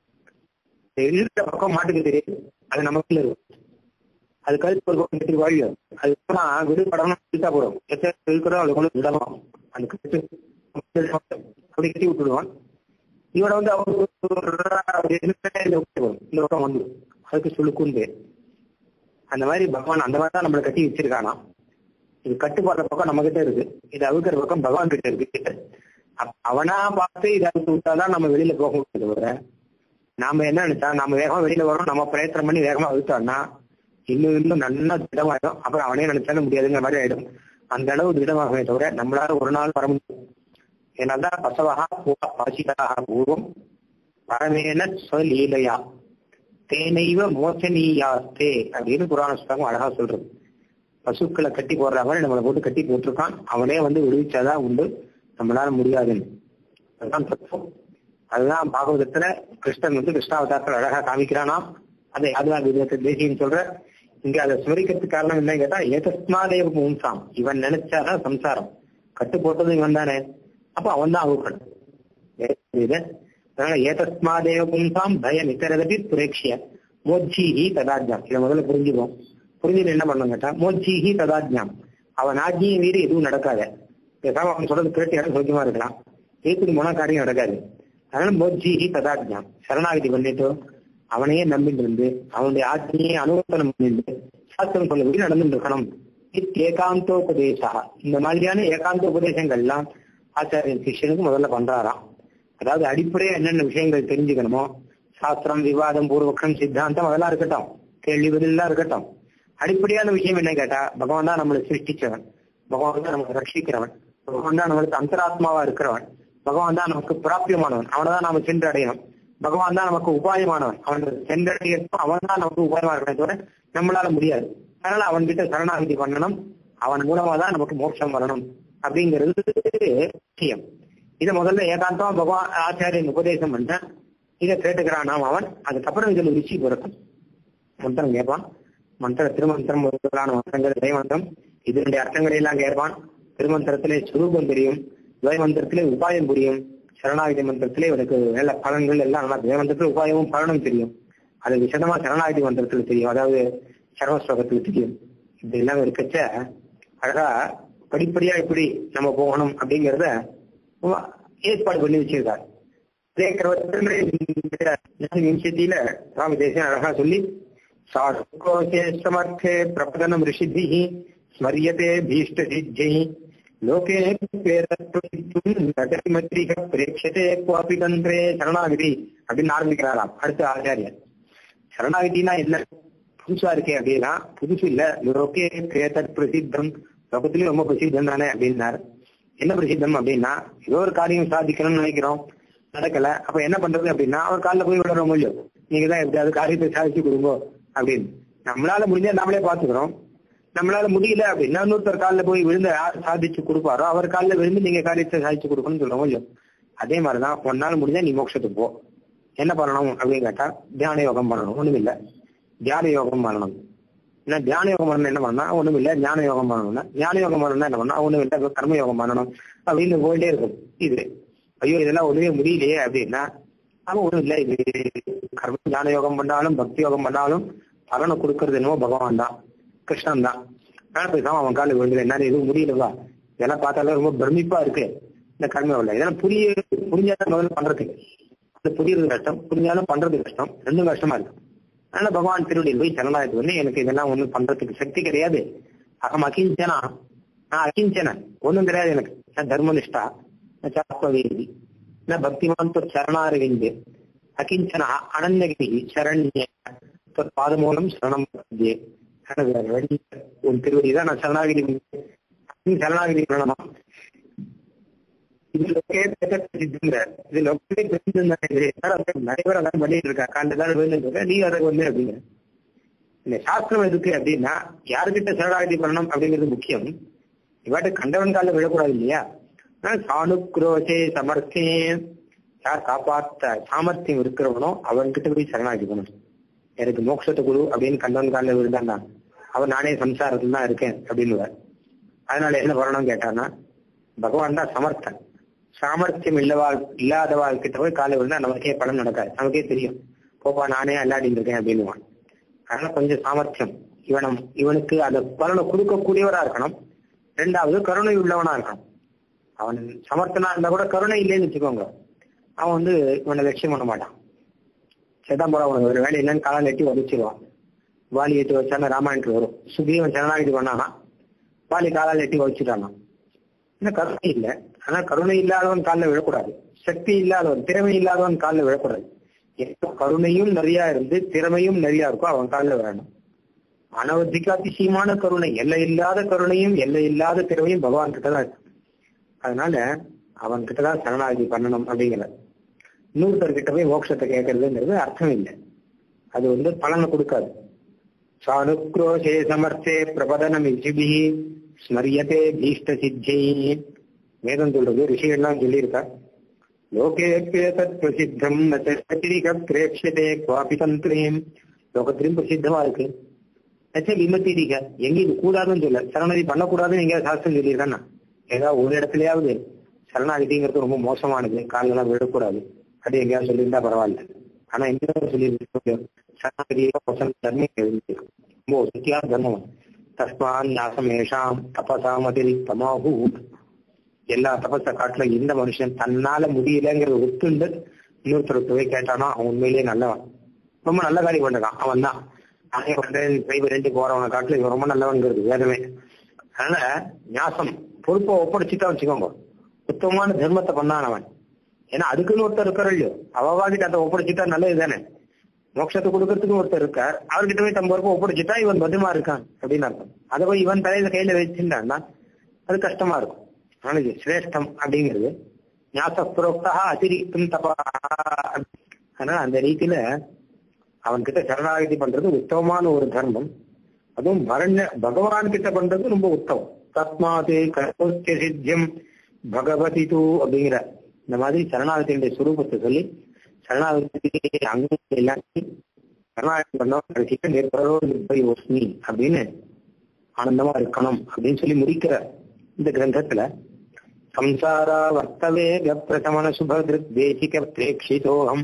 இழுத்த பக்கம் மாட்டுக்கு தெரியும் அது நமக்குள்ள இருக்கும் அது கழுத்து ஒரு பக்கம் கட்டி வாழியும் அதுக்கப்புறம் விடுபடணும் இழுத்தா போடும் எத்தனை இழுக்கிறோம் அதை கொண்டு விடலாம் அந்த கட்டு அப்படி கட்டி விட்டுடுவான் இவட வந்து அவருக்கு இந்த பக்கம் வந்து அதுக்கு சுழுக்கும் பேர் அந்த மாதிரி பகவான் அந்த மாதிரி தான் நம்மளை கட்டி வச்சிருக்கானா இது கட்டுப்பாடுற பக்கம் நம்ம கிட்ட இருக்கு இது அவுக்கிற பக்கம் பகவான் கிட்ட இருக்கு அவனா பார்த்து இதை அவுத்து விட்டாதான் நம்ம வெளியில போக முடியாது தவிர நாம என்ன நினைச்சா நம்ம வேகமா வெளியில வரோம் நம்ம பிரயத்தனம் பண்ணி வேகமா அழுத்தோம்னா இன்னும் இன்னும் நல்லா திடமாயிடும் அப்புறம் அவனே நினைச்சாலும் முடியாதுங்கிற மாதிரி ஆயிடும் அந்த அளவு திடமாகவே தவிர நம்மளால ஒரு நாள் வர முடியும் ஏன்னால்தான் பசவகா பாசிதாக பூர்வம் பரமேன ஸ்வலீலையா தேனைவ மோசனீயாஸ்தே அப்படின்னு புராண புத்தகம் அழகா சொல்றது பசுக்களை கட்டி போடுற மாதிரி நம்மளை போட்டு கட்டி போட்டிருக்கான் அவனே வந்து விடுவிச்சாதான் உண்டு நம்மளால முடியாதுன்னு அதுதான் தத்துவம் அதுதான் பாகவதத்துல கிருஷ்ணன் வந்து கிருஷ்ணாவதாரத்தில் அழகா காமிக்கிறானா அதை அதுதான் விதத்தை தேசியம் சொல்ற இங்க அதை ஸ்மரிக்கிறதுக்கு காரணம் என்னன்னு கேட்டா ஏதஸ்மாதேவ பும்சாம் இவன் நினைச்சாதான் சம்சாரம் கட்டு போட்டது இவன் தானே அப்ப அவன் தான் அவுக்கணும் அதனால ஏதஸ்மாதேவ பும்சாம் பயம் இத்தரதபி புரேக்ஷிய மோஜ்ஜிஹி ததாஜ்யம் இதை முதல்ல புரிஞ்சுவோம் புரிஞ்சுட்டு என்ன பண்ணணும் கேட்டா மோஜ்ஜிஹி ததாஜ்யம் அவன் ஆஜ்யம் மீறி எதுவும் நடக்காத பேசாம அவன் சொல்றது கேட்டு யாரும் சௌக்கியமா இருக்கலாம் ஏத்துக்கு போனா காரியம் நடக்காது அதனால மோஜ்ஜிஹி ததாஜ்யம் சரணாகதி பண்ணிட்டு அவனையே நம்பிட்டு இருந்து அவனுடைய ஆஜ்ஞையை அனுவர்த்தனம் பண்ணிட்டு சாஸ்திரம் சொல்லபடி நடந்துட்டு இருக்கணும் ஏகாந்தோபதேசா இந்த மாதிரியான ஏகாந்த உபதேசங்கள்லாம் ஆச்சாரியன் சிஷ்யனுக்கு முதல்ல பண்றாராம் அதாவது அடிப்படையா என்னென்ன விஷயங்கள் தெரிஞ்சுக்கணுமோ சாஸ்திரம் விவாதம் பூர்வக்கம் சித்தாந்தம் அதெல்லாம் இருக்கட்டும் கேள்வி பதிலாம் இருக்கட்டும் அடிப்படையான விஷயம் என்ன கேட்டா பகவான் தான் நம்மளை சிருஷ்டிச்சவன் பகவான் தான் நமக்கு ரட்சிக்கிறவன் பகவான் தான் நம்மளுக்கு அந்தராத்மாவா இருக்கிறவன் பகவான் தான் நமக்கு பிராபியமானவன் அவனை தான் நாம சென்று அடையணும் பகவான் தான் நமக்கு உபாயமானவன் அவன் சென்றடையப்போ அவன் தான் நமக்கு உபாயமா இருக்கணும் தவிர நம்மளால முடியாது அதனால அவன் கிட்ட சரணாகதி பண்ணணும் அவன் மூலமா தான் நமக்கு மோட்சம் வரணும் அப்படிங்கிறது விஷயம் இதை முதல்ல ஏகாந்தமா பகவான் ஆச்சாரியன் உபதேசம் பண்ண இதை கேட்டுக்கிறான் நாம் அவன் அதுக்கப்புறம் இதுல ருச்சி பிறக்கும் மந்திரம் கேட்பான் மந்திர திருமந்திரம் முதலான மந்திரங்கள் ஜெயமந்திரம் இதனுடைய அர்த்தங்களை எல்லாம் கேட்பான் திருமந்திரத்திலே சுரூபம் தெரியும் துவயமந்திரத்திலே உபாயம் புரியும் சரணாகதி மந்திரத்திலே இவனுக்கு நல்ல பலன்கள் எல்லாம் நல்லா துவயமந்திரத்துல உபாயமும் பலனும் தெரியும் அது விசதமா சரணாகதி மந்திரத்துல தெரியும் அதாவது சர்வஸ்லோகத்துல தெரியும் இது எல்லாம் இருக்கச்ச அழகா படிப்படியா எப்படி நம்ம போகணும் அப்படிங்கறத ஏற்பாடு பண்ணி வச்சிருக்காரு அதே விம்சத்தியில சுவாமி தேசியம் அழகா சொல்லி சாஸ்கோசே சமர்த்தே பிரபதனம் ரிஷிபி ஸ்மரியதே பீஷ்ட சிஜை லோகே பேரமத்ரிக பிரேட்சதே குவாபி தந்திரே சரணாகதி அப்படின்னு ஆரம்பிக்கிறாராம் அடுத்த ஆச்சாரியர் சரணாகதினா என்ன புதுசா இருக்கே அப்படின்னா புதுசு இல்ல லோகே கேதத் பிரசித்தம் லோகத்திலயும் ரொம்ப பிரசித்தம் தானே அப்படின்னாரு என்ன பிரசித்தம் அப்படின்னா ஏதோ ஒரு காரியம் சாதிக்கணும்னு நினைக்கிறோம் நடக்கல அப்ப என்ன பண்றது அப்படின்னா அவர் காலில் போய் விடுறோம் இல்லையோ நீங்க தான் எப்படியாவது காரியத்தை சாதிச்சு கொடுங்க அப்படின்னு நம்மளால முடிஞ்சா நாமளே பாத்துக்கிறோம் நம்மளால முடியல அப்படின்னா இன்னொருத்தர் காலில் போய் விழுந்து யார் சாதிச்சு கொடுப்பாரோ அவர் காலில் விழுந்து நீங்க காரியத்தை சாதிச்சு கொடுக்கணும்னு சொல்றோம் இல்லையோ அதே மாதிரிதான் ஒன்னால முடிஞ்சா நீ மோட்சத்துக்கு போ என்ன பண்ணணும் அப்படின்னு கேட்டா தியான யோகம் பண்ணணும் ஒண்ணும் இல்ல தியான யோகம் பண்ணணும் என்ன தியான யோகம் பண்ணணும் என்ன பண்ணா ஒண்ணும் இல்ல ஞான யோகம் பண்ணணும்னா ஞான யோகம் பண்ணணும்னா என்ன பண்ணா ஒண்ணும் இல்ல கர்ம யோகம் பண்ணணும் அப்படின்னு போயிட்டே இருக்கும் இது ஐயோ இதெல்லாம் ஒண்ணுமே முடியலையே அப்படின்னா அவன் ஒண்ணும் இல்ல இது கர்ம ஞான யோகம் பண்ணாலும் பக்தி யோகம் பண்ணாலும் பலனை கொடுக்கறது என்னமோ பகவான் தான் கிருஷ்ணன் தான் ஆனா பேசாம அவன் காலில் விழுந்து என்னால எதுவும் முடியலவா இதெல்லாம் பார்த்தாலே ரொம்ப பிரமிப்பா இருக்கு இந்த கர்ம இல்லை இதெல்லாம் புரிய புரிஞ்சாதான் முதல்ல பண்றதுக்கு அது புரியுறது கஷ்டம் புரிஞ்சாலும் பண்றது கஷ்டம் ரெண்டும் கஷ்டமா இருக்கு அதனால பகவான் திருவடியில் போய் சரணாயத்து வந்து எனக்கு இதெல்லாம் ஒண்ணும் பண்றதுக்கு சக்தி கிடையாது அகம் அகிஞ்சனா நான் அகிஞ்சனன் ஒண்ணும் கிடையாது எனக்கு நான் தர்மனிஷ்டா நான் சாத்மவேதி நான் பக்திமான் தொர் சரணாரவிந்து அகிஞ்சனா அனந்தகிரி சரண்ய தொர் பாதமூலம் சரணம் பத்தியே எனக்கு வேற வழி இல்லை. உன் திருவடி தான் நான் சரணாகிரி சரணாகிரி பிரணமா இது லோகே பிரசித்திங்கிற இது லோகே பிரசித்தம் நிறைய பேர் அதான் பண்ணிட்டு இருக்கா காண்டு தான் வேணும் நீ அதை ஒண்ணு அப்படிங்கிற இந்த சாஸ்திரம் எதுக்கு அப்படின்னா யாருக்கிட்ட சரணாகதி பண்ணணும் அப்படிங்கிறது முக்கியம் இவாட்டு கண்டவன் காலில் விழக்கூடாது இல்லையா சாணுக்ரோசே சமர்த்தே யார் காப்பாத்த சாமர்த்தியம் இருக்கிறவனோ அவன்கிட்ட போய் சரணாகதி பண்ணணும் எனக்கு மோட்சத்தை குரு அப்படின்னு கண்டவன் காலில் விழுந்தான் அவன் நானே சம்சாரத்துல தான் இருக்கேன் அப்படின்னு அதனால என்ன வரணும்னு கேட்டான்னா பகவான் தான் சமர்த்தன் சாமர்த்தியம் இல்லவாள் இல்லாதவாள் கிட்ட போய் காலை விழுந்தா நமக்கே பலன் நடக்காது நமக்கே தெரியும் போப்பா நானே அல்லாடிட்டு இருக்கேன் அப்படின்னுவான் அதனால கொஞ்சம் சாமர்த்தியம் இவனும் இவனுக்கு அந்த பலனை கொடுக்கக்கூடியவரா இருக்கணும் ரெண்டாவது கருணை உள்ளவனா இருக்கணும் அவன் சமர்த்தனா இருந்தா கூட கருணை இல்லைன்னு வச்சுக்கோங்க அவன் வந்து இவனை லட்சியம் பண்ண மாட்டான் சேதான் போல உனக்கு ஒரு வேலை இல்லைன்னு காலம் எட்டி உதச்சிருவான் வாலி எட்டி வச்சான ராமாயணத்துக்கு வரும் சுக்ரீவன் சரணாகிதி பண்ணானா வாலி காலால் எட்டி வச்சுட்டானா இன்னும் கருணை இல்லை ஆனா கருணை இல்லாதவன் காலில் விழக்கூடாது சக்தி இல்லாதவன் திறமை இல்லாதவன் காலில் விழக்கூடாது எப்ப கருணையும் நிறைய இருந்து திறமையும் நிறைய இருக்கோ அவன் காலில் விழணும் அனவதிக்கு அதிசயமான கருணை எல்லை இல்லாத கருணையும் எல்லை இல்லாத திறமையும் பகவான் கிட்டதான் இருக்கு அதனால அவன் கிட்டதான் சரணாகதி பண்ணணும் அப்படிங்கிற இன்னொருத்தர் கிட்ட போய் மோட்சத்தை கேட்கறதுங்கிறது அர்த்தம் இல்லை அது வந்து பலனை கொடுக்காது சானுக்ரோஷே சமர்த்தே பிரபதனம் இஜிபி ஸ்மரியத்தே பீஷ்ட சித்தி வேதம் சொல்றது ரிஷிகள்லாம் சொல்லியிருக்கா லோகேத்யேதத் பிரசித்தம் நச்சரிக பிரேட்சதே குவாபி தந்திரேம் லோகத்திலும் பிரசித்தமா இருக்கு நச்ச விமத்திரிக எங்க இது கூடாதுன்னு சொல்ல சரணாகதி பண்ணக்கூடாதுன்னு எங்கேயாவது சாஸ்திரம் சொல்லியிருக்கானா ஏதாவது ஒரு இடத்துலயாவது சரணாகதிங்கிறது ரொம்ப மோசமானது காலெல்லாம் விழக்கூடாது அப்படி எங்கேயாவது சொல்லியிருந்தா பரவாயில்ல ஆனா எங்கேயாவது சொல்லி சரணாகதியை தர்மம் ரொம்ப சத்தியான தர்மம் தஸ்மான் ஞாசமேஷாம் தபசாம் அதிரிக்தமாகு எல்லா தபஸ காட்டுல இந்த மனுஷன் தன்னால முடியலங்கிறத ஒத்துண்டு இன்னொருத்தர் போய் கேட்டானா அவன் உண்மையிலேயே நல்லவன் ரொம்ப நல்ல காரியம் பண்ணிருக்கான் அவன் தான் நானே பண்றேன் சைபர் ரெண்டு போறவனை காட்டுல இவன் ரொம்ப நல்லவன்கிறது வேதமே அதனால ஞாசம் பொறுப்பை ஒப்படைச்சுட்டா வச்சுக்கோங்க உத்தமமான தர்மத்தை பண்ணான் அவன் ஏன்னா அதுக்குன்னு ஒருத்தர் இருக்காரு இல்லையோ அவவாகிட்ட அதை ஒப்படைச்சுட்டா நல்லது தானே மோட்சத்தை கொடுக்கறதுக்கு ஒருத்தர் இருக்கார் அவர்கிட்ட போய் தம் பொறுப்பை ஒப்படைச்சுட்டா இவன் பத்திரமா இருக்கான் அப்படின்னு அர்த்தம் அதை போய் இவன் தலையில கையில வச்சிருந்தான்னா அது கஷ்டமா இருக்கும் அதனால இது சிரேஷ்டம் அப்படிங்கிறது ஞாசப்புரோக்தா அதிரிக்தும் தபா அதனால அந்த ரீதியில அவன்கிட்ட சரணாகதி பண்றது உத்தமமான ஒரு தர்மம் அதுவும் மரண்ய பகவான் கிட்ட பண்றது ரொம்ப உத்தமம் தஸ்மாதே கரோத்திய சித்தியம் பகவதி தூ அப்படிங்கிற இந்த மாதிரி சரணாகத்தினுடைய சுரூபத்தை சொல்லி சரணாகதி அங்கு எல்லாத்தையும் சரணாகதி பண்ணோம் கடைசிக்கு நிர்பரோ நிர்பரி ஓஸ்மி அப்படின்னு ஆனந்தமா இருக்கணும் அப்படின்னு சொல்லி முடிக்கிற இந்த கிரந்தத்துல சம்சாரா வர்த்தவே பிரசமன சுபகிருத் தேசிக பிரேட்சிதோகம்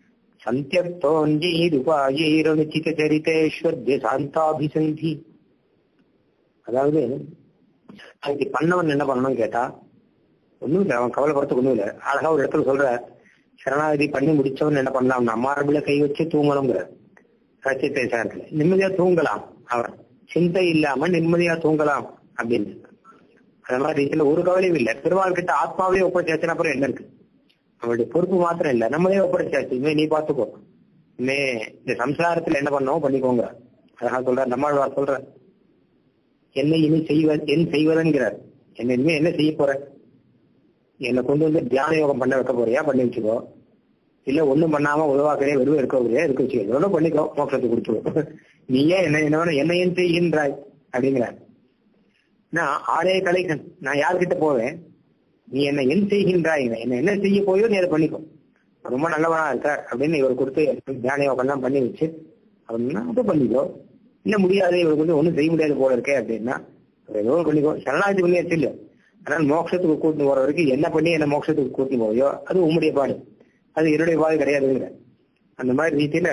சந்தியத்தோஞ்சீருபாயீரனுச்சித சரிதேஸ்வர்ய சாந்தாபிசந்தி அதாவது அதுக்கு பண்ணவன் என்ன பண்ணணும் கேட்டா ஒண்ணும் இல்லை அவன் கவலைப்படுறதுக்கு ஒண்ணும் இல்லை அழகா ஒரு இடத்துல சொல்ற சரணாகதி பண்ணி முடிச்சவன் என்ன பண்ணலாம் அம்மாரபில கை வச்சு தூங்கணுங்கிற சச்சித்தை சாரத்துல நிம்மதியா தூங்கலாம் அவன் சிந்தை இல்லாம நிம்மதியா தூங்கலாம் அப்படின்னு அது மாதிரி இதுல ஒரு கவலையும் இல்லை பெருமாள் கிட்ட ஆத்மாவே ஒப்படைச்சாச்சுன்னா அப்புறம் என்ன இருக்கு அவனுடைய பொறுப்பு மாத்திரம் இல்ல நம்மளே ஒப்படைச்சாச்சு இனிமே நீ பாத்துக்கோ இனிமே இந்த சம்சாரத்துல என்ன பண்ணோம் பண்ணிக்கோங்க அழகா சொல்ற நம்மாழ்வார் சொல்ற என்ன இனி செய்வ என் செய்வதன்கிறார் என்ன இனிமே என்ன செய்ய போற என்னை கொண்டு வந்து தியான யோகம் பண்ண வைக்க போறியா பண்ணி வச்சுக்கோ இல்ல ஒண்ணும் பண்ணாம உதவாக்கறே வெறும் இருக்க போறியா இருக்க வச்சுக்கோ எவ்வளோ பண்ணிக்கோ மோட்சத்தை கொடுத்துருவோம் நீ ஏன் என்ன என்ன என்ன ஏன் செய்கின்றாய் அப்படிங்கிறார் நான் ஆறே கலைக்கன் நான் யார்கிட்ட போவேன் நீ என்ன என் செய்கின்றாய் என்ன என்ன செய்ய போயோ நீ அதை பண்ணிக்கோ ரொம்ப நல்லவனா இருக்க அப்படின்னு இவர் கொடுத்து தியான யோகம் பண்ணி வச்சு அப்படின்னா அதை பண்ணிக்கோ இல்ல முடியாது இவருக்கு வந்து ஒண்ணும் செய்ய முடியாது போல இருக்கே அப்படின்னா ஏதோ பண்ணிக்கோ சரணாகதி பண்ணியாச்சு இல்ல அதனால மோட்சத்துக்கு கூட்டிட்டு போற வரைக்கும் என்ன பண்ணி என்ன மோட்சத்துக்கு கூட்டிட்டு போவையோ அது உம்முடைய பாடு அது என்னுடைய பாடு கிடையாதுங்கிற அந்த மாதிரி ரீதியில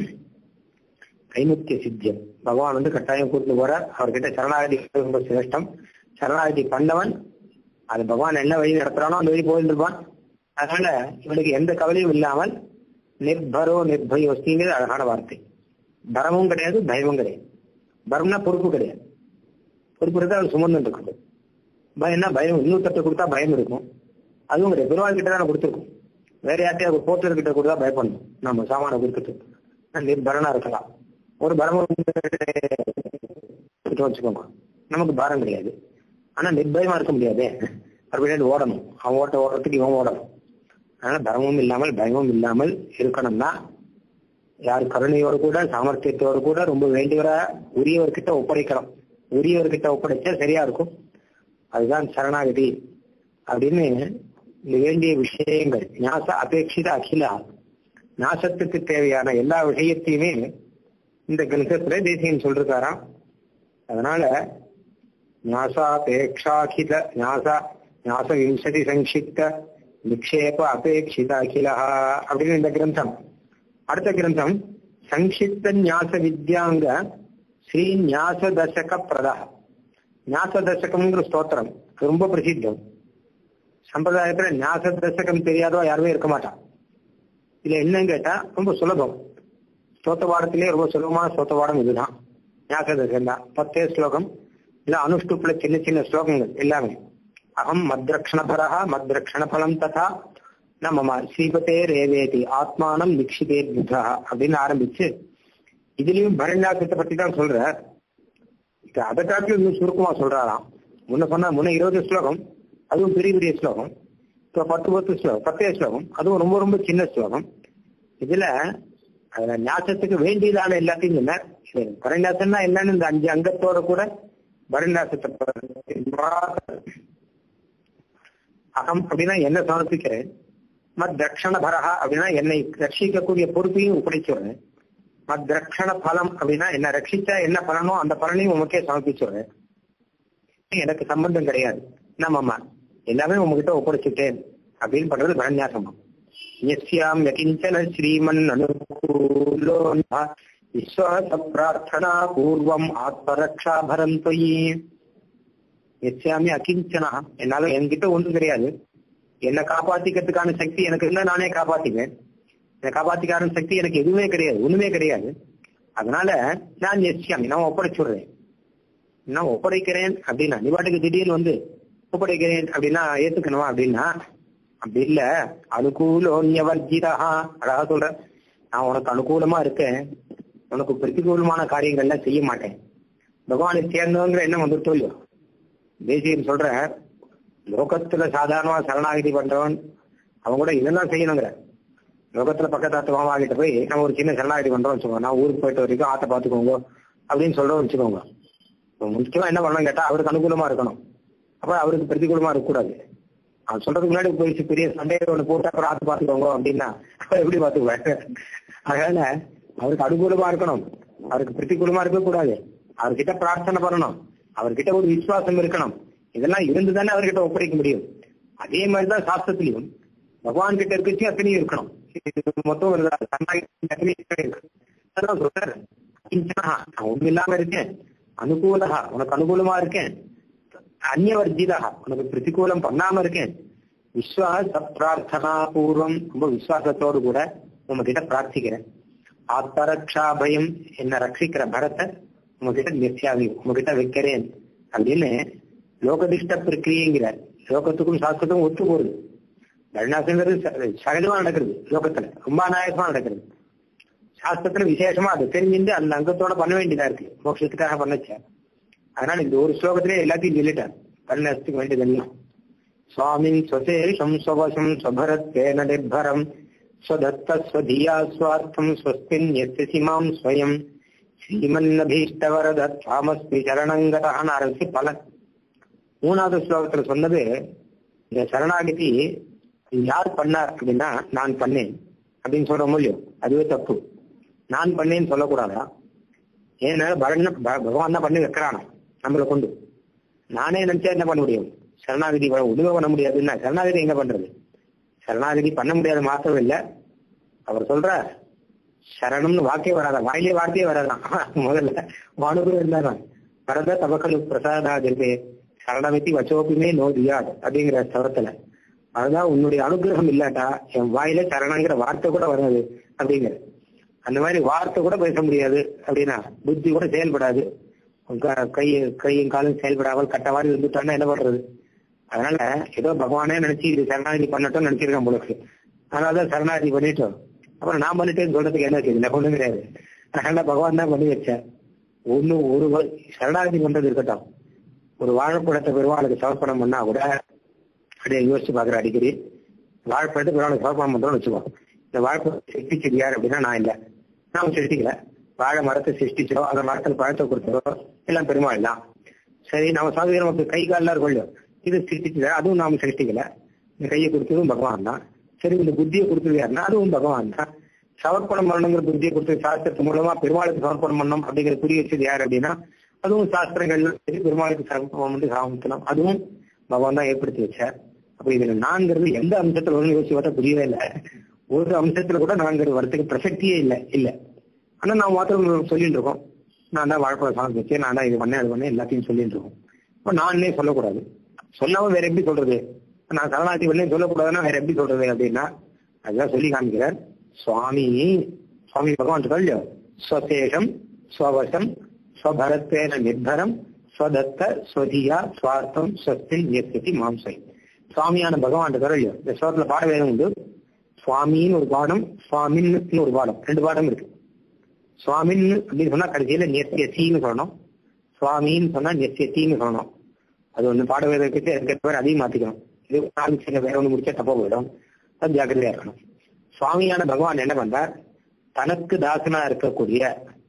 கைமுத்திய சித்தியம் பகவான் வந்து கட்டாயம் கூட்டிட்டு போறார் அவர்கிட்ட சரணாகதி ரொம்ப சிரேஷ்டம் சரணாகதி பண்ணவன் அது பகவான் என்ன வழி நடத்துறானோ அந்த வழி போயிட்டு இருப்பான் அதனால இவனுக்கு எந்த கவலையும் இல்லாமல் நிர்பரோ நிர்பயோஸ்திங்கிறது அழகான வார்த்தை பரமும் கிடையாது பயமும் கிடையாது பரம்னா பொறுப்பு கிடையாது பொறுப்பு இருந்தா அவர் சுமந்து இருக்குது பயம்னா பயம் இன்னொருத்தட்ட கொடுத்தா பயம் இருக்கும் அதுவும் கிடையாது பெருமாள் கிட்ட தான் கொடுத்துருக்கோம் வேற யார்ட்டையும் அவர் போர்ட்டர் கிட்ட கொடுத்தா பயப்படணும் நம்ம சாமான கொடுத்துட்டு நிர்பரனா இருக்கலாம் ஒரு பரமம் வச்சுக்கோங்க நமக்கு பாரம் கிடையாது ஆனா நிர்பயமா இருக்க முடியாது மறுபடியும் ஓடணும் அவன் ஓட்ட ஓடுறதுக்கு இவன் ஓடணும் அதனால தர்மமும் இல்லாமல் பயமும் இல்லாமல் இருக்கணும்னா யார் கருணையோடு கூட சாமர்த்தியத்தோடு கூட ரொம்ப வேண்டியவரா உரியவர்கிட்ட ஒப்படைக்கிறோம் உரியவர்கிட்ட ஒப்படைச்சா சரியா இருக்கும் அதுதான் சரணாகதி அப்படின்னு இந்த வேண்டிய விஷயங்கள் ஞாச அபேட்சித அகிலா நாசத்துக்கு தேவையான எல்லா விஷயத்தையுமே இந்த கிரந்தத்துல தேசியம் சொல்றாராம் அதனால ஞாசாபேட்சாகில ஞாசா ஞாச விம்சதி சங்கிப்த நிக்ஷேப அபேட்சித அகிலா அப்படின்னு இந்த கிரந்தம் அடுத்த கிரந்தம் சங்கிப்த ஞாச வித்யாங்க ஸ்ரீ ஞாச தசக பிரதா ஞாச தசகம்ங்கிற ஸ்தோத்திரம் ரொம்ப பிரசித்தம் சம்பிரதாயத்துல ஞாச தசகம் தெரியாதோ யாருமே இருக்க மாட்டான் இதுல என்னன்னு கேட்டா ரொம்ப சுலபம் ஸ்தோத்தவாடத்திலே ரொம்ப சுலபமான ஸ்தோத்தவாடம் இதுதான் ஞாச தசகம் தான் பத்தே ஸ்லோகம் இல்ல அனுஷ்டுப்புல சின்ன சின்ன ஸ்லோகங்கள் எல்லாமே அகம் மத்ரக்ஷணபரா மத்ரக்ஷண பலம் ததா நம்ம ஸ்ரீபதே ரேவேதி ஆத்மானம் நிக்ஷிதே புத்தா அப்படின்னு ஆரம்பிச்சு இதுலயும் பரண்யாசத்தை பத்தி தான் சொல்ற இது அதை காட்டிலும் இன்னும் சுருக்கமா சொல்றாராம் முன்ன சொன்ன முன்ன இருபது ஸ்லோகம் அதுவும் பெரிய பெரிய ஸ்லோகம் இப்போ பத்து பத்து ஸ்லோகம் பத்தே ஸ்லோகம் அதுவும் ரொம்ப ரொம்ப சின்ன ஸ்லோகம் இதுல அதுல ஞாசத்துக்கு வேண்டியதான எல்லாத்தையும் சொன்னார் பரண்யாசம்னா என்னன்னு இந்த அஞ்சு அங்கத்தோட கூட பரண்யாசத்தை அகம் அப்படின்னா என்ன சமர்ப்பிக்கிறேன் மத் தட்சண பரஹா அப்படின்னா என்னை ரட்சிக்கக்கூடிய பொறுப்பையும் ஒப்படைச்சுடுறேன் மத் ரக்ஷண பலம் அப்படின்னா என்ன ரட்சிச்சா என்ன பலனோ அந்த பலனையும் உமக்கே சமர்ப்பிச்சுடுறேன் எனக்கு சம்பந்தம் கிடையாது நம்மம்மா எல்லாமே உங்ககிட்ட ஒப்படைச்சுட்டேன் அப்படின்னு பண்றது பரநியாசமா நிஸ்யாம் யகிஞ்சன ஸ்ரீமன் அனுகூலோ விஸ்வாச பிரார்த்தனா பூர்வம் ஆத்மரக்ஷா பரம் தொயி நிச்சயாமி அகிஞ்சனா என்னால என்கிட்ட ஒன்றும் கிடையாது என்னை காப்பாத்திக்கிறதுக்கான சக்தி எனக்கு இருந்தா நானே காப்பாத்திக்குவேன் என்னை காப்பாத்திக்கான சக்தி எனக்கு எதுவுமே கிடையாது ஒண்ணுமே கிடையாது அதனால நான் நிச்சயம் நான் ஒப்படைச்சுடுறேன் நான் ஒப்படைக்கிறேன் அப்படின்னா நீ பாட்டுக்கு திடீர்னு வந்து ஒப்படைக்கிறேன் அப்படின்னா ஏத்துக்கணுமா அப்படின்னா அப்படி இல்ல அனுகூலோன்யவர்ஜிதா அழகா சொல்ற நான் உனக்கு அனுகூலமா இருக்கேன் உனக்கு பிரதிகூலமான காரியங்கள்லாம் செய்ய மாட்டேன் பகவானை சேர்ந்தவங்கிற எண்ணம் வந்துட்டோ இல்லையோ தேசியம் சொல்ற லோகத்துல சாதாரணமா சரணாகிதி பண்றவன் அவன் கூட இதெல்லாம் செய்யணுங்கிற லோகத்துல பக்கத்தாத்து மாமா கிட்ட போய் நம்ம ஒரு சின்ன சரணாகிதி பண்றோம் வச்சுக்கோங்க நான் ஊருக்கு போயிட்டு வரைக்கும் ஆத்த பாத்துக்கோங்க அப்படின்னு சொல்றோம் வச்சுக்கோங்க முக்கியமா என்ன பண்ணணும் கேட்டா அவருக்கு அனுகூலமா இருக்கணும் அப்ப அவருக்கு பிரதிகூலமா இருக்கக்கூடாது அவன் சொல்றதுக்கு முன்னாடி போயிடுச்சு பெரிய சண்டையை ஒண்ணு போட்டு அப்புறம் ஆத்து பாத்துக்கோங்க அப்படின்னா அவர் எப்படி பாத்துக்குவாரு அதனால அவருக்கு அனுகூலமா இருக்கணும் அவருக்கு பிரதிகூலமா இருக்க கூடாது அவர்கிட்ட பிரார்த்தனை பண்ணணும் அவர்கிட்ட ஒரு விசுவாசம் இருக்கணும் இதெல்லாம் இருந்து தானே அவர்கிட்ட ஒப்படைக்க முடியும் அதே மாதிரிதான் சாஸ்திரத்திலையும் பகவான் கிட்ட இருக்கச்சு அத்தனையும் இருக்கணும் மொத்தம் ஒரு அதான் சொல்றாரு நான் ஒண்ணு இல்லாம இருக்கேன் அனுகூலகா உனக்கு அனுகூலமா இருக்கேன் அந்நியவர்ஜிதா உனக்கு பிரதிகூலம் பண்ணாம இருக்கேன் விஸ்வாச பிரார்த்தனா பூர்வம் ரொம்ப விசுவாசத்தோடு கூட உங்ககிட்ட பிரார்த்திக்கிறேன் ஆத்மரக்ஷா பயம் என்ன ரட்சிக்கிற பரத்தை உங்ககிட்ட நித்தியாவி உங்ககிட்ட வைக்கிறேன் அப்படின்னு லோகதிஷ்ட பிரக்கிரியங்கிறார் லோகத்துக்கும் சாஸ்திரத்துக்கும் ஒத்து போகுது தர்ணாசங்கிறது சகஜமா நடக்கிறது லோகத்துல ரொம்ப அநாயகமா நடக்கிறது சாஸ்திரத்துல விசேஷமா அது தெரிஞ்சுட்டு அந்த அங்கத்தோட பண்ண வேண்டியதா இருக்கு மோட்சத்துக்காக பண்ணச்ச அதனால இந்த ஒரு ஸ்லோகத்திலே எல்லாத்தையும் சொல்லிட்டார் பரிணாசத்துக்கு வேண்டியதெல்லாம் சுவாமின் ஸ்வசேஷம் ஸ்வவசம் ஸ்வபரத்தேன நிர்பரம் ஸ்வதத்த ஸ்வதியா ஸ்வார்த்தம் ஸ்வஸ்தின் எஸ்மாம் ஸ்வயம் ஸ்ரீமன்னபீஷ்டவரத தாமஸ்மி சரணங்கதான ஆரம்பிச்சு பல மூணாவது ஸ்லோகத்துல சொன்னது இந்த சரணாகதி யார் பண்ணார் அப்படின்னா நான் பண்ணேன் அப்படின்னு சொல்ற முடியும் அதுவே தப்பு நான் பண்ணேன்னு சொல்லக்கூடாதா ஏன்னா பகவான் பகவான் தான் பண்ணி வைக்கிறானா நம்மளை கொண்டு நானே நினைச்சா என்ன பண்ண முடியும் சரணாகதி உதவ பண்ண முடியாதுன்னா சரணாகதி எங்க பண்றது சரணாகதி பண்ண முடியாத மாத்திரம் இல்ல அவர் சொல்ற சரணம்னு வாக்கே வராதா வாயிலே வார்த்தையே வராதான் முதல்ல வானுகுரு இருந்தாராம் வரத தபக்கலு பிரசாதா ஜெல்பே சரணமித்தி வச்சோப்புமே நோ தியாத் அப்படிங்கிற ஸ்தவத்துல அதுதான் உன்னுடைய அனுகிரகம் இல்லாட்டா என் வாயில சரணங்கிற வார்த்தை கூட வராது அப்படிங்கிற அந்த மாதிரி வார்த்தை கூட பேச முடியாது அப்படின்னா புத்தி கூட செயல்படாது கை கையும் காலும் செயல்படாமல் கட்டவாரி இருந்துட்டான்னா என்ன பண்றது அதனால ஏதோ பகவானே நினைச்சு இது சரணாகதி பண்ணட்டும் நினைச்சிருக்கேன் உங்களுக்கு அதனாலதான் சரணாகதி பண்ணிட்டோம் அப்புறம் நான் பண்ணிட்டேன்னு சொல்றதுக்கு என்ன வச்சுக்கல ஒண்ணும் கிடையாது அதனால பகவான் தான் பண்ணி வச்சேன் ஒண்ணு ஒரு சரணாகதி பண்றது இருக்கட்டும் ஒரு வாழைப்பழத்தை பெருமாளுக்கு சமர்ப்பணம் பண்ணா கூட அப்படியே யோசிச்சு பாக்குற அடிக்கடி வாழைப்பழத்தை பெருமாளுக்கு சமர்ப்பணம் பண்றோம்னு வச்சுக்கோ இந்த வாழைப்பழத்தை சிருஷ்டிச்சது யார் அப்படின்னா நான் இல்லை நான் சிருஷ்டிக்கல வாழை மரத்தை சிருஷ்டிச்சோ அந்த மரத்தில் பழத்தை கொடுத்ததோ எல்லாம் பெருமாள் தான் சரி நம்ம சாமி நமக்கு கை கால்லாம் இருக்கும் இது சிருஷ்டிச்சது அதுவும் நாம சிருஷ்டிக்கல இந்த கையை கொடுத்ததும் பகவான் தான் சரி இந்த புத்தியை கொடுத்தது யாருன்னா அதுவும் பகவான் தான் சமர்ப்பணம் பண்ணணுங்கிற புத்தியை கொடுத்து சாஸ்திரத்து மூலமா பெருமாளுக்கு சமர்ப்பணம் பண்ணணும் அப்படிங்கிற புரிய வச்சது யார் அப்படின்னா அதுவும் சாஸ்திரங்கள் சரி பெருமாளுக்கு சமர்ப்பணம் பண்ணி சாமர்த்தனம் அதுவும் பகவான் தான் ஏற்படுத்தி வச்சார் அப்ப இதுல நான்கிறது எந்த அம்சத்துல வரும்னு யோசிச்சு பார்த்தா புரியவே இல்லை ஒரு அம்சத்துல கூட நான்கிறது வரத்துக்கு பிரசக்தியே இல்லை இல்ல ஆனா நான் மாத்திரம் சொல்லிட்டு இருக்கோம் நான் தான் வாழைப்பழம் சமர்ப்பிச்சேன் நான் தான் இது பண்ணேன் அது பண்ணேன் எல்லாத்தையும் சொல்லிட்டு இருக்கோம் இப்ப நானே சொல்லக்கூடாது சொல்லாம வேற எப்படி சொல்றது நான் சரணாதி பண்ணேன் சொல்லக்கூடாதுன்னா வேற எப்படி சொல்றது அப்படின்னா அதுதான் சொல்லி காமிக்கிறார் சுவாமி சுவாமி பகவான் சொல்லியோ ஸ்வசேஷம் ஸ்வவசம் ஸ்வபரத்வேன நிர்பரம் ஸ்வதத்த ஸ்வதியா சுவார்த்தம் ஸ்வஸ்தின் நியஸ்தி மாம்சை சுவாமியான பகவான் சொல்லியோ இந்த ஸ்லோகத்துல பாட வேதம் உண்டு சுவாமின்னு ஒரு பாடம் சுவாமின்னு ஒரு பாடம் ரெண்டு பாடம் இருக்கு சுவாமின் அப்படின்னு சொன்னா கடைசியில நியத்தியசின்னு சொல்லணும் சுவாமின்னு சொன்னா நியத்தியத்தின்னு சொல்லணும் அது ஒண்ணு பாட வேதத்துக்கு எனக்கு பேர் அதையும் மாத்திக்கணும் இது ஆரம்பிச்சு வேற ஒண்ணு முடிச்சா தப்பா போயிடும் அது ஜாக்கிரதையா இருக்கணும் சுவாமியான பகவான் என்ன பண்றார் தனக்கு தாசனா இருக்கக்கூடிய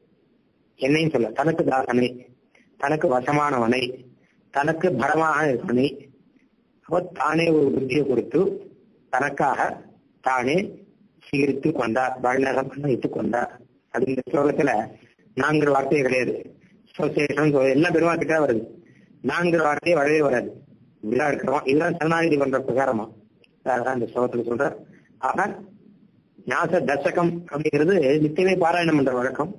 என்னையும் சொல்ல தனக்கு தாசனை தனக்கு வசமானவனை தனக்கு பரமாக இருப்பனை அப்போ தானே ஒரு புத்தியை கொடுத்து தனக்காக தானே சீர்த்து கொண்டார் வாழ்நகம் பண்ண கொண்டார் அது இந்த ஸ்லோகத்துல நான்கிற வார்த்தையே கிடையாது அசோசியேஷன் எல்லாம் பெருமா கிட்ட வருது நான்கிற வார்த்தையே வரவே வராது இப்படிதான் இருக்கிறோம் இதுதான் சரணாகிதி பண்ற பிரகாரமா அதான் இந்த ஸ்லோகத்துல சொல்ற ஆக ஞாச தசகம் அப்படிங்கிறது நித்தியமே பாராயணம் பண்ற வழக்கம்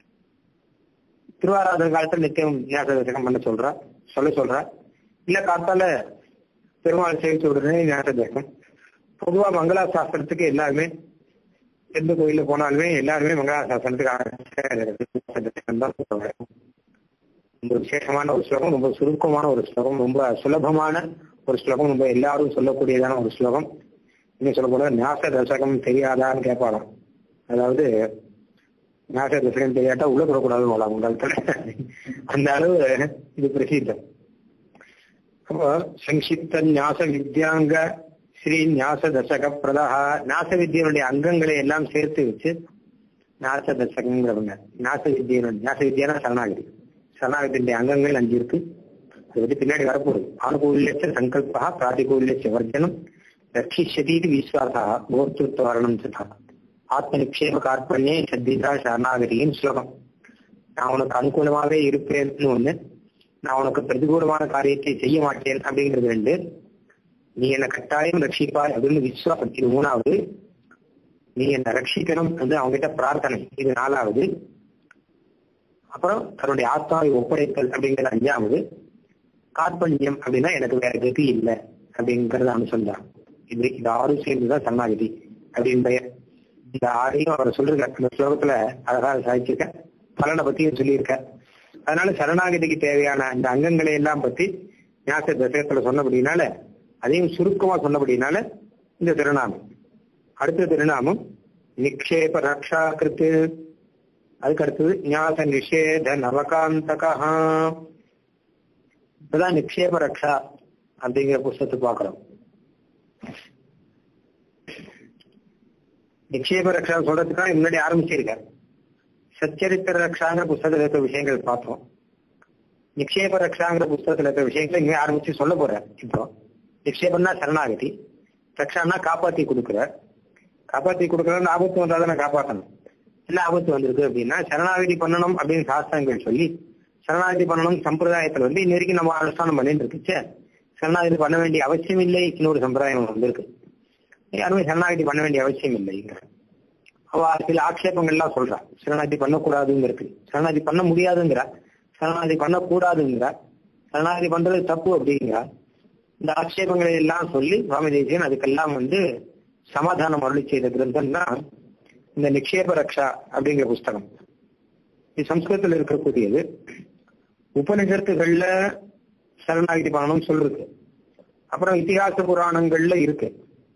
திருவாராதன காலத்துல நித்தியம் ஞாச தசகம் பண்ண சொல்றா சொல்ல சொல்றா இல்ல காத்தால பெருமாள் சேர்த்து விடுறேன் ஞாச தசகம் பொதுவா மங்களா சாஸ்திரத்துக்கு எல்லாருமே எந்த கோயில போனாலுமே எல்லாருமே மங்களா சாஸ்திரத்துக்கு ரொம்ப விசேஷமான ஒரு ஸ்லோகம் ரொம்ப சுருக்கமான ஒரு ஸ்லோகம் ரொம்ப சுலபமான ஒரு ஸ்லோகம் ரொம்ப எல்லாரும் சொல்லக்கூடியதான ஒரு ஸ்லோகம் இன்னும் சொல்ல போல ஞாச தசகம் தெரியாதான்னு கேட்பாளாம் அதாவது ஞாச தசகம் தெரியாட்டா உள்ள போடக்கூடாது போலாம் உங்கள்கிட்ட அந்த அளவு இது பிரசித்தம் அப்போ சங்கிப்த ஞாச வித்யாங்க ஸ்ரீ ஞாச தசக பிரதா நாச வித்யனுடைய அங்கங்களை எல்லாம் சேர்த்து வச்சு நாச தசகங்கிறவங்க நாச வித்யனுடைய நாச வித்யானா சரணாகதி சரணாகத்தினுடைய அங்கங்கள் அஞ்சு இருக்கு அதை பத்தி பின்னாடி வரப்போகுது ஆணுகூல்யச்ச சங்கல்பா பிராதிகூல்யச்ச வர்ஜனம் ரட்சிஷதீதி விஸ்வாசா கோர்த்துவரணம் சதா ஆத்ம நிக்ஷேப கார்பண்யே சத்திதா சரணாகதியின் ஸ்லோகம் நான் உனக்கு அனுகூலமாவே இருப்பேன்னு ஒண்ணு நான் உனக்கு பிரதிகூலமான காரியத்தை செய்ய மாட்டேன் அப்படிங்கிறது ரெண்டு நீ என்னை கட்டாயம் ரட்சிப்பாய் அப்படின்னு விஸ்வாசம் இது மூணாவது நீ என்னை ரட்சிக்கணும் வந்து அவங்ககிட்ட பிரார்த்தனை இது நாலாவது அப்புறம் தன்னுடைய ஆத்மாவை ஒப்படைத்தல் அப்படிங்கிறது அஞ்சாவது கார்பண்யம் அப்படின்னா எனக்கு வேற கதி இல்லை அப்படிங்கறது அனுசந்தான் இது இது ஆறும் சேர்ந்துதான் சரணாகதி அப்படின்னு பெயர் இந்த ஆறையும் அவர் சொல்லிருக்க இந்த ஸ்லோகத்துல அழகாக சாதிச்சிருக்க பலனை பத்தியும் சொல்லியிருக்க அதனால சரணாகதிக்கு தேவையான இந்த அங்கங்களை எல்லாம் பத்தி ஞாச தசகத்துல சொன்னபடினால அதையும் சுருக்கமா சொன்னபடினால இந்த திருநாமம் அடுத்த திருநாமம் நிக்ஷேப ரக்ஷா கிருத்து அதுக்கு அடுத்தது ஞாச நிஷேத நவகாந்தகா இப்பதான் நிக்ஷேப ரக்ஷா அப்படிங்கிற புஸ்தத்தை பார்க்கிறோம் நிக்ஷேப ரக்ஷா சொல்றதுக்காக முன்னாடி ஆரம்பிச்சிருக்கார் சச்சரித்திர ரக்ஷாங்கிற புஸ்தகத்துல இருக்க விஷயங்கள் பார்த்தோம் நிக்ஷேப ரக்ஷாங்கிற புஸ்தகத்துல இருக்க விஷயங்களை இனிமே ஆரம்பிச்சு சொல்ல போறார் இப்போ நிக்ஷேபம்னா சரணாகதி ரக்ஷான்னா காப்பாத்தி கொடுக்குற காப்பாத்தி கொடுக்குற ஆபத்து வந்தாதானே காப்பாற்றணும் என்ன ஆபத்து வந்திருக்கு அப்படின்னா சரணாகதி பண்ணணும் அப்படின்னு சாஸ்திரங்கள் சொல்லி சரணாகதி பண்ணணும் சம்பிரதாயத்துல வந்து இன்ன வரைக்கும் நம்ம அனுஷ்டானம் பண்ணிட்டு இருக்குச்சே சரணாகதி பண்ண வேண்டிய அவசியம் இல்லை இன்னொரு சம்பிரதாயம் வந்திருக்கு யாருமே சரணாகதி பண்ண வேண்டிய அவசியம் இல்லைங்கிற அவ சில ஆட்சேபங்கள்லாம் சொல்றா சரணாகதி பண்ணக்கூடாதுங்கிறது சரணாகதி பண்ண முடியாதுங்கிறா சரணாகதி பண்ணக்கூடாதுங்கிறா சரணாகதி பண்றது தப்பு அப்படிங்கிறா இந்த ஆட்சேபங்களை எல்லாம் சொல்லி சுவாமி தேசியன் அதுக்கெல்லாம் வந்து சமாதானம் அருளி செய்த கிரந்தம் தான் இந்த நிக்ஷேப ரக்ஷா அப்படிங்கிற புஸ்தகம் இது சம்ஸ்கிருதத்தில் இருக்கக்கூடியது உபனிஷத்துகள்ல சரணாகதி பண்ணணும் சொல்றது அப்புறம் இத்திகாச புராணங்கள்ல இருக்கு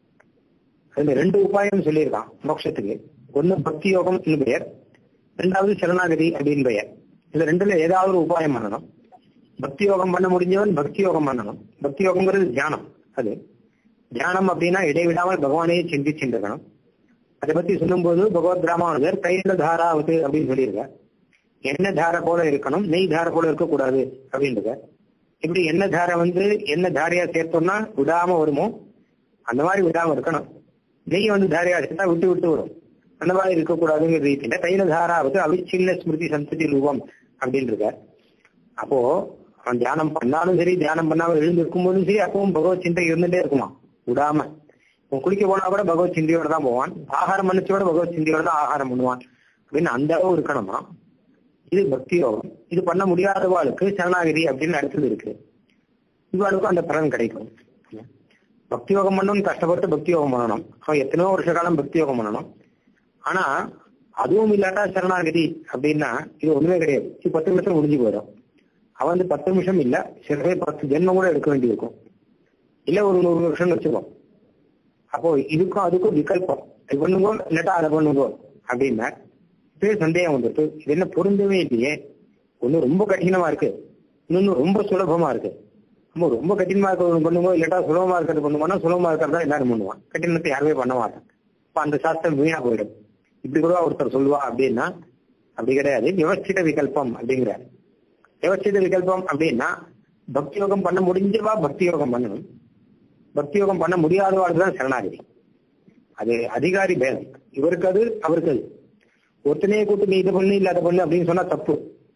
அதுல ரெண்டு உபாயம் சொல்லியிருக்கான் மோட்சத்துக்கு ஒண்ணு பக்தி யோகம் பெயர் ரெண்டாவது சரணாகதி அப்படின்னு பெயர் இதுல ரெண்டுல ஏதாவது ஒரு உபாயம் பண்ணணும் பக்தி யோகம் பண்ண முடிஞ்சவன் பக்தி யோகம் பண்ணணும் பக்தி யோகம்ங்கிறது தியானம் அது தியானம் அப்படின்னா இடைவிடாமல் பகவானையே சிந்திச்சுருக்கணும் அதை பத்தி சொல்லும்போது பகவத் ராமானுஜர் கையில தாராவது அப்படின்னு சொல்லியிருக்கார் எண்ணெய் தாரை போல இருக்கணும் நெய் தாரை போல இருக்கக்கூடாது அப்படின்றத இப்படி எண்ணெய் தாரை வந்து எண்ணெய் தாரையா சேர்த்தோம்னா விடாம வருமோ அந்த மாதிரி விடாம இருக்கணும் நெய் வந்து தாரையா சேர்த்தா விட்டு விட்டு வரும் அந்த மாதிரி இருக்கக்கூடாதுங்கிற ரீதியில தைல தாராவது அவிச்சின்ன ஸ்மிருதி சந்ததி ரூபம் அப்படின்றத அப்போ அவன் தியானம் பண்ணாலும் சரி தியானம் பண்ணாம எழுந்து இருக்கும்போதும் சரி அப்பவும் பகவத் சிந்தை இருந்துட்டே இருக்குமா விடாம அவன் குளிக்க போனா கூட பகவத் சிந்தையோட தான் போவான் ஆகாரம் பண்ணிச்சோட பகவத் சிந்தையோட தான் ஆகாரம் பண்ணுவான் அப்படின்னு அந்த அளவு இருக்கணுமா இது பக்தி யோகம் இது பண்ண முடியாதவாளுக்கு சரணாகிரி அப்படின்னு அடுத்தது இருக்கு இவாளுக்கும் அந்த பலன் கிடைக்கும் பக்தி யோகம் பண்ணணும்னு கஷ்டப்பட்டு பக்தி யோகம் பண்ணணும் அவன் எத்தனையோ வருஷ காலம் பக்தி யோகம் பண்ணணும் ஆனா அதுவும் இல்லாட்டா சரணாகதி அப்படின்னா இது ஒண்ணுமே கிடையாது இது பத்து நிமிஷம் முடிஞ்சு போயிடும் அவன் வந்து பத்து நிமிஷம் இல்ல சில பேர் பத்து ஜென்மம் கூட எடுக்க வேண்டியிருக்கும் இல்ல ஒரு நூறு வருஷம் வச்சுக்கோம் அப்போ இதுக்கும் அதுக்கும் விகல்பம் இது பண்ணுங்கோ இல்லாட்டா அதை பண்ணுங்கோ அப்படின்னா இப்பயே சந்தேகம் வந்துட்டு இது என்ன பொருந்தவே இல்லையே ஒண்ணு ரொம்ப கடினமா இருக்கு இன்னொன்னு ரொம்ப சுலபமா இருக்கு நம்ம ரொம்ப கடினமா இருக்கிறது பண்ணுவோம் இல்லாட்டா சுலபமா இருக்கிறது பண்ணுவோம்னா சுலபமா இருக்கிறதா எல்லாரும் பண்ணுவான் கடினத்தை யாருமே பண்ண மாட்டான் இப்ப அந்த சாஸ்திரம் வீணா போயிடும் இப்படி கூட ஒருத்தர் சொல்லுவா அப்படின்னா அப்படி கிடையாது விவஸ்தித விகல்பம் அப்படிங்கிறார் விவஸ்தித விகல்பம் அப்படின்னா பக்தி யோகம் பண்ண முடிஞ்சவா பக்தி யோகம் பண்ணணும் பக்தி யோகம் பண்ண முடியாதவாளுக்கு தான் சரணாகதி அது அதிகாரி பேதம் இவருக்கு அது அவருக்கு அது ஒருத்தனையே கூட்டு நீ இதை பண்ணு இல்ல அதை பண்ணு அப்படின்னு சொன்னா தப்பு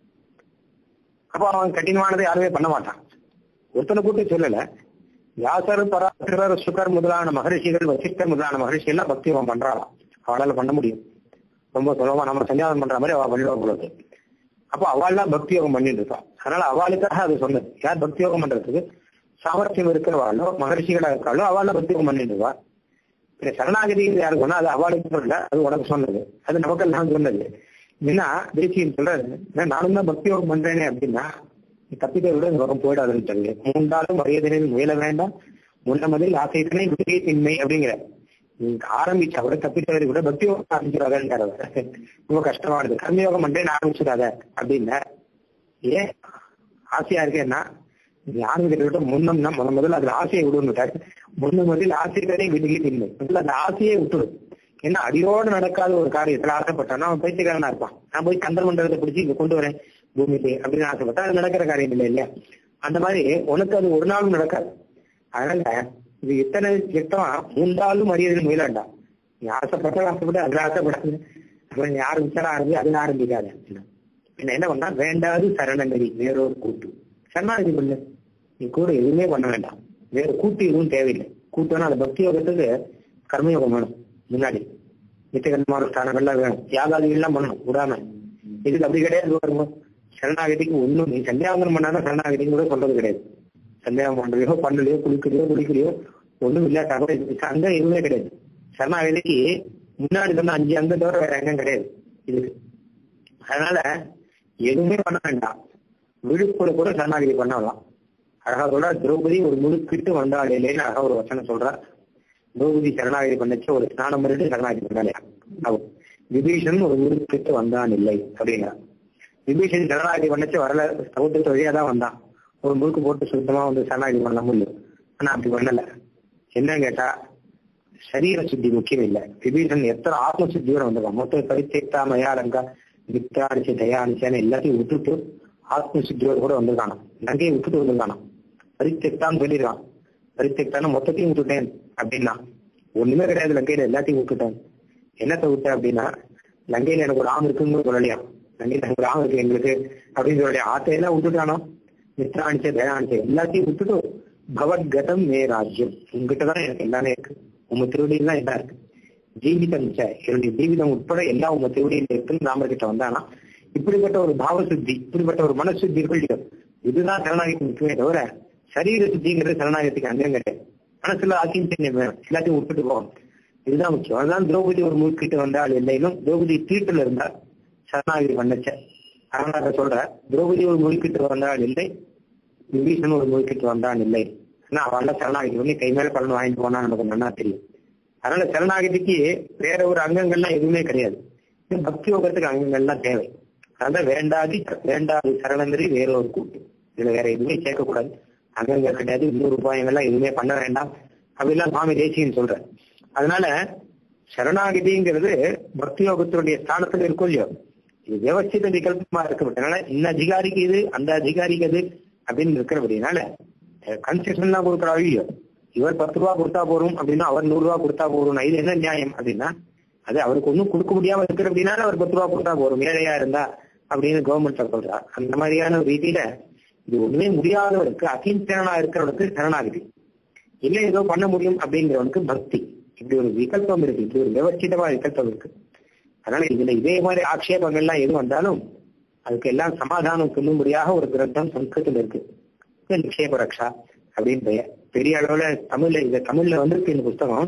அப்போ அவன் கடினமானதை யாருமே பண்ண மாட்டான் ஒருத்தனை கூட்டு சொல்லல வியாசர் பராசரர் சுகர் முதலான மகரிஷிகள் வசிஷ்டர் முதலான மகரிஷி எல்லாம் பக்தி யோகம் பண்றாளாம் அவளால பண்ண முடியும் ரொம்ப சுலபமா நம்ம சன்னியாசம் பண்ற மாதிரி அவள் பண்ணிடுவா பொழுது அப்போ அவள்லாம் பக்தி யோகம் பண்ணிட்டு இருக்கா அதனால அவளுக்காக அது சொன்னது யார் பக்தி யோகம் பண்றதுக்கு சாமர்த்தியம் இருக்கிறவாளோ மகரிஷிகளா இருக்காளோ அவள பக்தி யோகம் பண்ணிட்டு இருக்கா இந்த சரணாகதி யாருக்கு சொன்னா அது அவளுக்கு சொல்லல அது உனக்கு சொன்னது அது நமக்கெல்லாம் சொன்னது ஏன்னா தேசியம் சொல்றாரு நானும் தான் பக்தி யோகம் பண்றேனே அப்படின்னா நீ தப்பித்தை விட இந்த பக்கம் போயிடாதுன்னு சொல்லு மூன்றாலும் வயதினை முயல வேண்டாம் முன்னமதில் ஆசைத்தனை விடுகை தின்மை அப்படிங்கிற நீங்க ஆரம்பிச்ச அவரை தப்பித்தவரை கூட பக்தி யோகம் ஆரம்பிச்சிடாதான்னு ரொம்ப கஷ்டமானது கர்மயோகம் பண்றேன் ஆரம்பிச்சிடாத அப்படின்னா ஏன் ஆசையா இருக்கேன்னா ஞானகிட்ட விட முன்னம்னா முத முதல்ல அதுல ஆசையை விடுன்னுட்டாரு முன்ன முதலில் ஆசைகளே விடுகை தின்மை முதல்ல அந்த ஆசையே விட்டுடும் ஏன்னா அடியோடு நடக்காத ஒரு காரியத்துல ஆசைப்பட்டானா அவன் பைத்தியக்காரனா இருப்பான் நான் போய் கந்தர் மண்டலத்தை பிடிச்சி இங்க கொண்டு வரேன் பூமிக்கு அப்படின்னு ஆசைப்பட்டா அது நடக்கிற காரியம் இல்லை இல்லையா அந்த மாதிரி உனக்கு அது ஒரு நாளும் நடக்காது அதனால இது இத்தனை யுத்தமா மூன்றாலும் அறியறது முயலாண்டா நீ ஆசைப்பட்ட ஆசைப்பட்டு அதுல ஆசைப்படாது அப்புறம் நீ ஆரம்பிச்சாலும் ஆரம்பி அதுல ஆரம்பிக்காத என்ன என்ன பண்ணா வேண்டாது சரணங்கரி வேறொரு கூட்டு சரணாகதி பண்ணு நீ கூட எதுவுமே பண்ண வேண்டாம் வேற கூட்டு எதுவும் தேவையில்லை கூட்டுனா அந்த பக்தி யோகத்துக்கு கர்மயோகம் வேணும் முன்னாடி நித்தியகர்மான ஸ்தானங்கள்லாம் வேணும் யாகாதிகள்லாம் பண்ணணும் விடாம இதுக்கு அப்படி கிடையாது வருங்க சரணாகதிக்கு ஒண்ணும் நீ சந்தியாவந்தனம் பண்ணாதான் சரணாகதின்னு கூட சொல்றது கிடையாது சந்தேகம் பண்றியோ பண்ணலையோ குளிக்கிறியோ குளிக்கிறியோ ஒண்ணும் இல்ல தகவல் அங்க எதுவுமே கிடையாது சரணாகதிக்கு முன்னாடி சொன்ன அஞ்சு அங்க தவிர வேற எங்கும் கிடையாது இதுக்கு அதனால எதுவுமே பண்ண வேண்டாம் விழுப்புல கூட சரணாகதி பண்ணலாம் அழகா சொல்ற திரௌபதி ஒரு முழுக்கிட்டு வந்தாள் இல்லைன்னு அழகா ஒரு வசனம் சொல்றா திரௌபதி சரணாகதி பண்ணச்சு ஒரு ஸ்நானம் பண்ணிட்டு சரணாகதி பண்ணலையா அவன் விபீஷன் ஒரு முழுக்கிட்டு வந்தான் இல்லை அப்படிங்கிறான் விபீஷன் சரணாகதி பண்ணச்சு வரல சமுத்திரத்து வழியா தான் வந்தான் ஒரு முழுக்கு போட்டு சுத்தமா வந்து சரணாகதி பண்ண முடியும் ஆனா அப்படி பண்ணல என்னன்னு கேட்டா சரீர சுத்தி முக்கியம் இல்ல விபீஷன் எத்தனை ஆத்ம சுத்தியோட வந்திருக்கான் மொத்த பரித்தேக்தா மயாலங்கா வித்தாடிச்சு தயாரிச்சான்னு எல்லாத்தையும் விட்டுட்டு ஆத்ம சுத்தியோட கூட வந்திருக்கானா லங்கையை விட்டுட்டு வந்திருக்கானா பரித்தேக்தான்னு சொல்லியிருக்கான் பரித்தெக்தான மொத்தத்தையும் விட்டுட்டேன் அப்படின்னா ஒண்ணுமே கிடையாது லங்கையில எல்லாத்தையும் விட்டுட்டேன் என்னத்தை விட்டேன் அப்படின்னா லங்கையில எனக்கு ஒரு ஆம் இருக்குன்னு சொல்லலையா லங்கையில எனக்கு ஒரு ஆம் இருக்கு எங்களுக்கு அப்படின்னு சொல்லலையா ஆத்தையெல்லாம் விட்டுட்டானோ மித்ராணிச்ச தயானிச்ச எல்லாத்தையும் விட்டுட்டு பவத்கதம் மே ராஜ்யம் உங்ககிட்ட தான் எனக்கு எல்லாமே இருக்கு உங்க திருவடியில் தான் எல்லாம் இருக்கு ஜீவிதம் ச, என்னுடைய ஜீவிதம் உட்பட எல்லாம் உங்க திருவடியில் இருக்குன்னு ராமர் கிட்ட வந்தானா இப்படிப்பட்ட ஒரு பாவ சுத்தி இப்படிப்பட்ட ஒரு மனசுத்தி இருக்கு இதுதான் சரணாகதி முக்கியமே தவிர சரீர சுத்திங்கிறது சரணாகத்துக்கு அங்கம் கிடையாது மனசுல ஆக்கியம் வேணும் எல்லாத்தையும் விட்டுட்டு போகும் இதுதான் முக்கியம் அதுதான் திரௌபதி ஒரு முழுக்கிட்டு வந்தால் இல்லைனும் திரௌபதி தீட்டுல இருந்தா சரணாகதி பண்ணச்ச அதனால சொல்ற திரௌபதி ஒரு முழுக்கிட்டு வந்தால் இல்லை விபீஷன் ஒரு முழுக்கிட்டு வந்தான் இல்லை ஆனா அவள் சரணாகதி பண்ணி கை மேல பலன் வாங்கிட்டு போனா நமக்கு நல்லா தெரியும் அதனால சரணாகதிக்கு வேற ஒரு அங்கங்கள்லாம் எதுவுமே கிடையாது பக்தி யோகத்துக்கு அங்கங்கள்லாம் தேவை அதான் வேண்டாதி வேண்டாது சரணந்திரி வேற ஒரு கூட்டு இதுல வேற எதுவுமே சேர்க்கக்கூடாது அங்கங்கள் கிடையாது இன்னொரு உபாயங்கள்லாம் எதுவுமே பண்ண வேண்டாம் அப்படிலாம் சுவாமி தேசியன்னு சொல்ற அதனால சரணாகதிங்கிறது பக்தி யோகத்தினுடைய ஸ்தானத்துல இருக்கும் இல்லையோ இது வியவஸ்தித விகல்பமா இருக்கிறதுனால இந்த அதிகாரிக்கு இது அந்த அதிகாரிக்கு அது அப்படின்னு இருக்கிறபடினால கன்செஷன்லாம் கொடுக்குறா இல்லையோ இவர் பத்து ரூபா கொடுத்தா போறோம் அப்படின்னா அவர் நூறு ரூபா கொடுத்தா போறோம் இது என்ன நியாயம் அப்படின்னா அது அவருக்கு ஒன்றும் கொடுக்க முடியாம இருக்கிற அப்படின்னால அவர் பத்து ரூபா கொடுத்தா போறோம் ஏழையா இருந்தா அப்படின்னு கவர்மெண்ட்ல சொல்றா அந்த மாதிரியான ஒரு ரீதியில இது ஒண்ணுமே முடியாதவருக்கு அகிம்சனா இருக்கிறவனுக்கு சரணாகதி இல்ல ஏதோ பண்ண முடியும் அப்படிங்கிறவனுக்கு பக்தி இப்படி ஒரு விகல்பம் இருக்கு இப்படி ஒரு விவச்சிதமா விகல்பம் இருக்கு அதனால இதுல இதே மாதிரி ஆட்சேபங்கள்லாம் எது வந்தாலும் அதுக்கு எல்லாம் சமாதானம் சொல்லும்படியாக ஒரு கிரந்தம் சம்ஸ்கிருதத்துல இருக்கு இது நிக்ஷேப ரக்ஷா அப்படின்னு பெயர் பெரிய அளவுல தமிழ்ல இது தமிழ்ல வந்திருக்கு இந்த புஸ்தகம்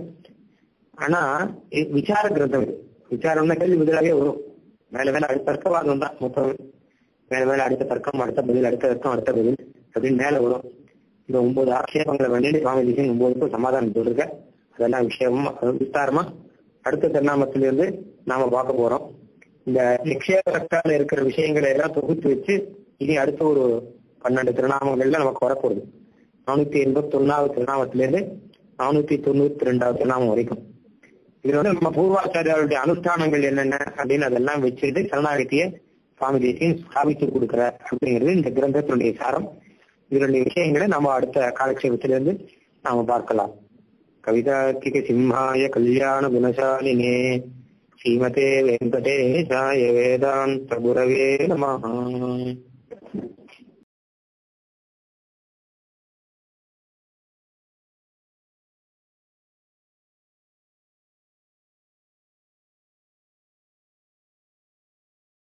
ஆனா இது விசார கிரந்தம் இது விசாரம்னா கேள்வி பதிலாகவே வரும் மேல மேல அடுத்த தர்க்கவாதம் தான் மொத்தம் மேல மேல அடுத்த தர்க்கம் அடுத்த பதில் அடுத்த தர்க்கம் அடுத்த பதில் அப்படின்னு மேல வரும் இந்த ஒன்பது ஆட்சேபங்களை வேண்டி சுவாமி தேசியம் ஒன்பதுக்கும் சமாதானம் சொல்லிருக்க அதெல்லாம் விஷயமா விஸ்தாரமா அடுத்த திருநாமத்திலிருந்து நாம பார்க்க போறோம் இந்த நிக்ஷேபத்தால இருக்கிற விஷயங்களை எல்லாம் தொகுத்து வச்சு இனி அடுத்த ஒரு பன்னெண்டு திருநாமங்கள்ல நமக்கு வரப்போகுது நானூத்தி எண்பத்தி ஒன்னாவது திருநாமத்திலிருந்து நானூத்தி தொண்ணூத்தி ரெண்டாவது திருநாமம் வரைக்கும் இதுல வந்து நம்ம பூர்வாச்சாரியாருடைய அனுஷ்டானங்கள் என்னென்ன அப்படின்னு அதெல்லாம் வச்சுட்டு சரணாகதியை சுவாமி தேசியம் ஸ்தாபித்து கொடுக்கிறார் அப்படிங்கிறது இந்த கிரந்தத்தினுடைய சாரம் இதனுடைய விஷயங்களை நம்ம அடுத்த காலக்ஷேபத்திலிருந்து நாம பார்க்கலாம் கவிதார்க்கிக சிம்ஹாய கல்யாண குணசாலினே ஸ்ரீமதே வெங்கடேசாய வேதாந்த குரவே நமஹ